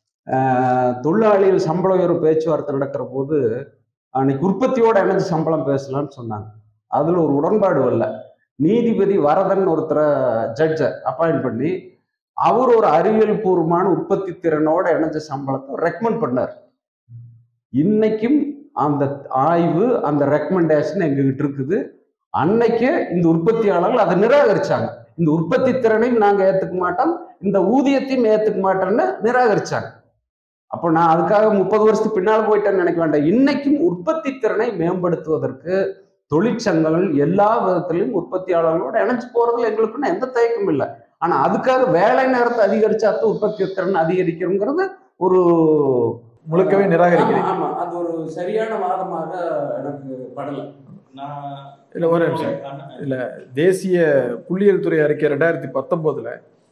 அஹ், தொழிலாளிகள் சம்பள உயர்வு பேச்சுவார்த்தை நடக்கிற போது அன்னைக்கு உற்பத்தியோட இணைஞ்சு சம்பளம் பேசலாம்னு சொன்னாங்க அதில் ஒரு உடன்பாடு வரல நீதிபதி வரதன் ஒருத்தரை ஜட்ஜை அப்பாயிண்ட் பண்ணி அவர் ஒரு அறிவியல் பூர்வமான உற்பத்தி திறனோட இணைஞ்ச சம்பளத்தை ரெக்கமெண்ட் பண்ணார் இன்னைக்கும் அந்த ஆய்வு அந்த ரெக்கமெண்டேஷன் எங்ககிட்ட இருக்குது அன்னைக்கே இந்த உற்பத்தியாளர்கள் அதை நிராகரிச்சாங்க இந்த உற்பத்தி திறனையும் நாங்கள் ஏற்றுக்க மாட்டோம் இந்த ஊதியத்தையும் ஏற்றுக்க மாட்டோம்னு நிராகரிச்சாங்க அப்போ நான் அதுக்காக முப்பது வருஷத்துக்கு பின்னால் போயிட்டேன்னு நினைக்க வேண்டாம் இன்னைக்கும் உற்பத்தி திறனை மேம்படுத்துவதற்கு தொழிற்சங்கங்கள் எல்லா விதத்திலையும் உற்பத்தியாளர்களோட இணைஞ்சு போறதுல எங்களுக்குன்னு எந்த தயக்கமும் இல்லை ஆனா அதுக்காக வேலை நேரத்தை அதிகரிச்சாத்தான் உற்பத்தி திறன் அதிகரிக்கிறோங்கிறது ஒரு முழுக்கவே நிராகரிக்கிறீங்க ஆமா, ஆமா அது ஒரு சரியான வாதமாக எனக்கு படல இல்ல ஒரு நிமிஷம் இல்ல தேசிய புள்ளியியல் துறை அறிக்கை ரெண்டாயிரத்தி பத்தொன்பதுல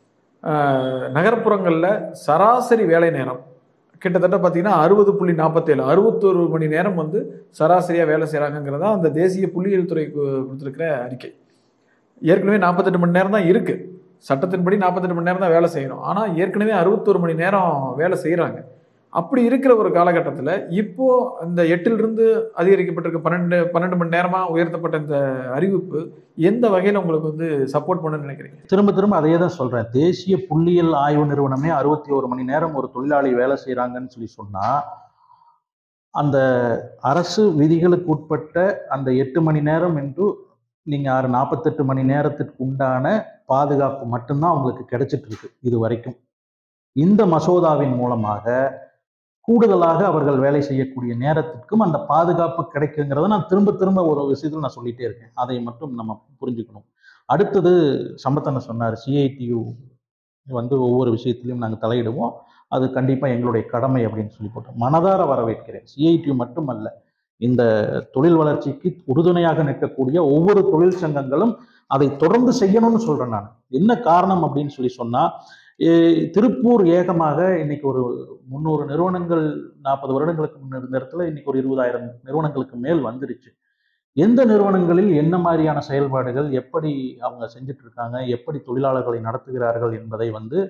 நகர்ப்புறங்கள்ல சராசரி வேலை நேரம் கிட்டத்தட்ட பார்த்தீங்கன்னா அறுபது புள்ளி நாற்பத்தேழு அறுபத்தொரு மணி நேரம் வந்து சராசரியாக வேலை செய்கிறாங்கிறது தான் அந்த தேசிய புள்ளியியல் துறை கு- கொடுத்திருக்கிற அறிக்கை ஏற்கனவே நாற்பத்தெட்டு மணி நேரம் தான் இருக்குது சட்டத்தின்படி நாற்பத்தெட்டு மணி நேரம் தான் வேலை செய்யணும் ஆனால் ஏற்கனவே அறுபத்தொரு மணி நேரம் வேலை செய்கிறாங்க அப்படி இருக்கிற ஒரு காலகட்டத்தில் இப்போ இந்த எட்டிலிருந்து அதிகரிக்கப்பட்டிருக்க பன்னெண்டு பன்னெண்டு மணி நேரமாக உயர்த்தப்பட்ட இந்த அறிவிப்பு எந்த வகையில் உங்களுக்கு வந்து சப்போர்ட் பண்ணுன்னு நினைக்கிறீங்க திரும்ப திரும்ப அதையே தான் சொல்றேன் தேசிய புள்ளியியல் ஆய்வு நிறுவனமே அறுபத்தி ஒரு மணி நேரம் ஒரு தொழிலாளி வேலை செய்றாங்கன்னு சொல்லி சொன்னா அந்த அரசு விதிகளுக்கு உட்பட்ட அந்த எட்டு மணி நேரம் என்று நீங்க ஆறு நாற்பத்தெட்டு மணி நேரத்திற்கு உண்டான பாதுகாப்பு மட்டும்தான் அவங்களுக்கு கிடைச்சிட்டு இருக்கு இது வரைக்கும் இந்த மசோதாவின் மூலமாக கூடுதலாக அவர்கள் வேலை செய்யக்கூடிய நேரத்திற்கும் அந்த பாதுகாப்பு கிடைக்குங்கிறத நான் திரும்ப திரும்ப ஒரு விஷயத்தில் நான் சொல்லிட்டே இருக்கேன் அதை மட்டும் நம்ம புரிஞ்சுக்கணும் அடுத்தது சம்பத்தனை சொன்னார் சிஐடியு வந்து ஒவ்வொரு விஷயத்திலையும் நாங்கள் தலையிடுவோம் அது கண்டிப்பாக எங்களுடைய கடமை அப்படின்னு சொல்லி போட்டோம் மனதார வரவேற்கிறேன் சிஐடியு மட்டுமல்ல இந்த தொழில் வளர்ச்சிக்கு உறுதுணையாக நிற்கக்கூடிய ஒவ்வொரு தொழில் சங்கங்களும் அதை தொடர்ந்து செய்யணும்னு சொல்றேன் நான் என்ன காரணம் அப்படின்னு சொல்லி சொன்னா ஏ- திருப்பூர் ஏகமாக இன்னைக்கு ஒரு முந்நூறு நிறுவனங்கள் நாற்பது வருடங்களுக்கு முன்ன இருந்த இடத்துல இன்னைக்கு ஒரு இருபதாயிரம் நிறுவனங்களுக்கு மேல் வந்துருச்சு எந்த நிறுவனங்களில் என்ன மாதிரியான செயல்பாடுகள் எப்படி அவங்க செஞ்சுட்டு இருக்காங்க எப்படி தொழிலாளர்களை நடத்துகிறார்கள் என்பதை வந்து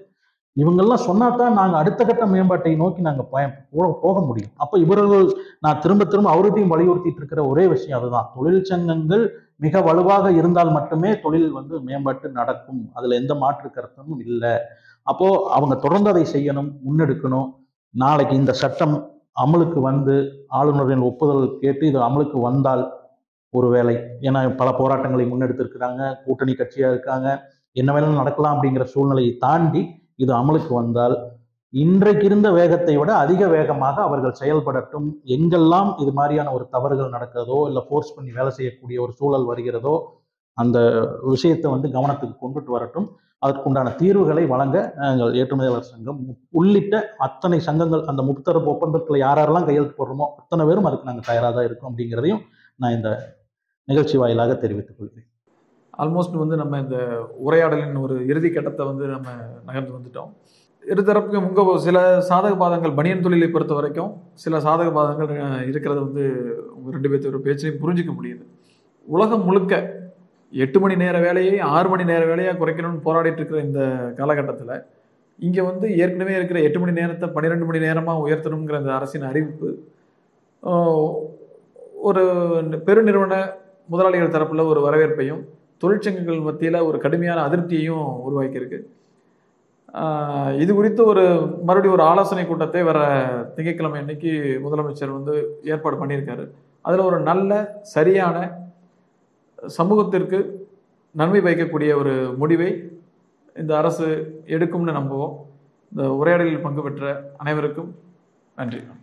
இவங்கெல்லாம் சொன்னா தான் நாங்கள் அடுத்த கட்ட மேம்பாட்டை நோக்கி நாங்கள் போக முடியும் அப்போ இவர்கள் நான் திரும்ப திரும்ப அவருத்தையும் வலியுறுத்திட்டு இருக்கிற ஒரே விஷயம் அதுதான் தொழிற்சங்கங்கள் மிக வலுவாக இருந்தால் மட்டுமே தொழில் வந்து மேம்பாட்டு நடக்கும் அதுல எந்த மாற்று கருத்தும் இல்லை அப்போ அவங்க தொடர்ந்து அதை செய்யணும் முன்னெடுக்கணும் நாளைக்கு இந்த சட்டம் அமலுக்கு வந்து ஆளுநரின் ஒப்புதல் கேட்டு இது அமலுக்கு வந்தால் ஒருவேளை ஏன்னா பல போராட்டங்களை முன்னெடுத்திருக்கிறாங்க கூட்டணி கட்சியா இருக்காங்க என்ன வேணாலும் நடக்கலாம் அப்படிங்கிற சூழ்நிலையை தாண்டி இது அமலுக்கு வந்தால் இன்றைக்கு இருந்த வேகத்தை விட அதிக வேகமாக அவர்கள் செயல்படட்டும் எங்கெல்லாம் இது மாதிரியான ஒரு தவறுகள் நடக்கிறதோ இல்லை ஃபோர்ஸ் பண்ணி வேலை செய்யக்கூடிய ஒரு சூழல் வருகிறதோ அந்த விஷயத்தை வந்து கவனத்துக்கு கொண்டுட்டு வரட்டும் அதற்குண்டான தீர்வுகளை வழங்க நாங்கள் ஏற்றுமதியாளர் சங்கம் உள்ளிட்ட அத்தனை சங்கங்கள் அந்த முத்தரப்பு ஒப்பந்தத்தில் யாரெல்லாம் கையெழுத்து போடுறோமோ அத்தனை பேரும் அதுக்கு நாங்கள் தயாராக தான் இருக்கோம் அப்படிங்கிறதையும் நான் இந்த நிகழ்ச்சி வாயிலாக தெரிவித்துக் கொள்கிறேன் ஆல்மோஸ்ட் வந்து நம்ம இந்த உரையாடலின் ஒரு இறுதி கட்டத்தை வந்து நம்ம நகர்ந்து வந்துட்டோம் இருதரப்புக்கும் உங்க சில சாதக பாதங்கள் பனியன் தொழிலை பொறுத்த வரைக்கும் சில சாதக பாதங்கள் அஹ், இருக்கிறது வந்து உங்க ரெண்டு பேர்த்தோட பேச்சையும் புரிஞ்சிக்க முடியுது உலகம் முழுக்க எட்டு மணி நேர வேலையை ஆறு மணி நேர வேலையாக குறைக்கணும்னு போராடிட்டு இருக்கிற இந்த காலகட்டத்தில் இங்கே வந்து ஏற்கனவே இருக்கிற எட்டு மணி நேரத்தை பன்னிரெண்டு மணி நேரமாக உயர்த்தணுங்கிற இந்த அரசின் அறிவிப்பு ஆஹ், ஒரு பெருநிறுவன முதலாளிகள் தரப்பில் ஒரு வரவேற்பையும் தொழிற்சங்கங்கள் மத்தியில் ஒரு கடுமையான அதிருப்தியையும் உருவாக்கியிருக்கு ஆஹ், இது குறித்து ஒரு மறுபடியும் ஒரு ஆலோசனை கூட்டத்தை வர திங்கட்கிழமை அன்னைக்கு முதலமைச்சர் வந்து ஏற்பாடு பண்ணியிருக்காரு அதில் ஒரு நல்ல சரியான சமூகத்திற்கு நன்மை பயக்கக்கூடிய ஒரு முடிவை இந்த அரசு எடுக்கும்னு நம்புவோம் இந்த உரையாடலில் பங்கு பெற்ற அனைவருக்கும் நன்றி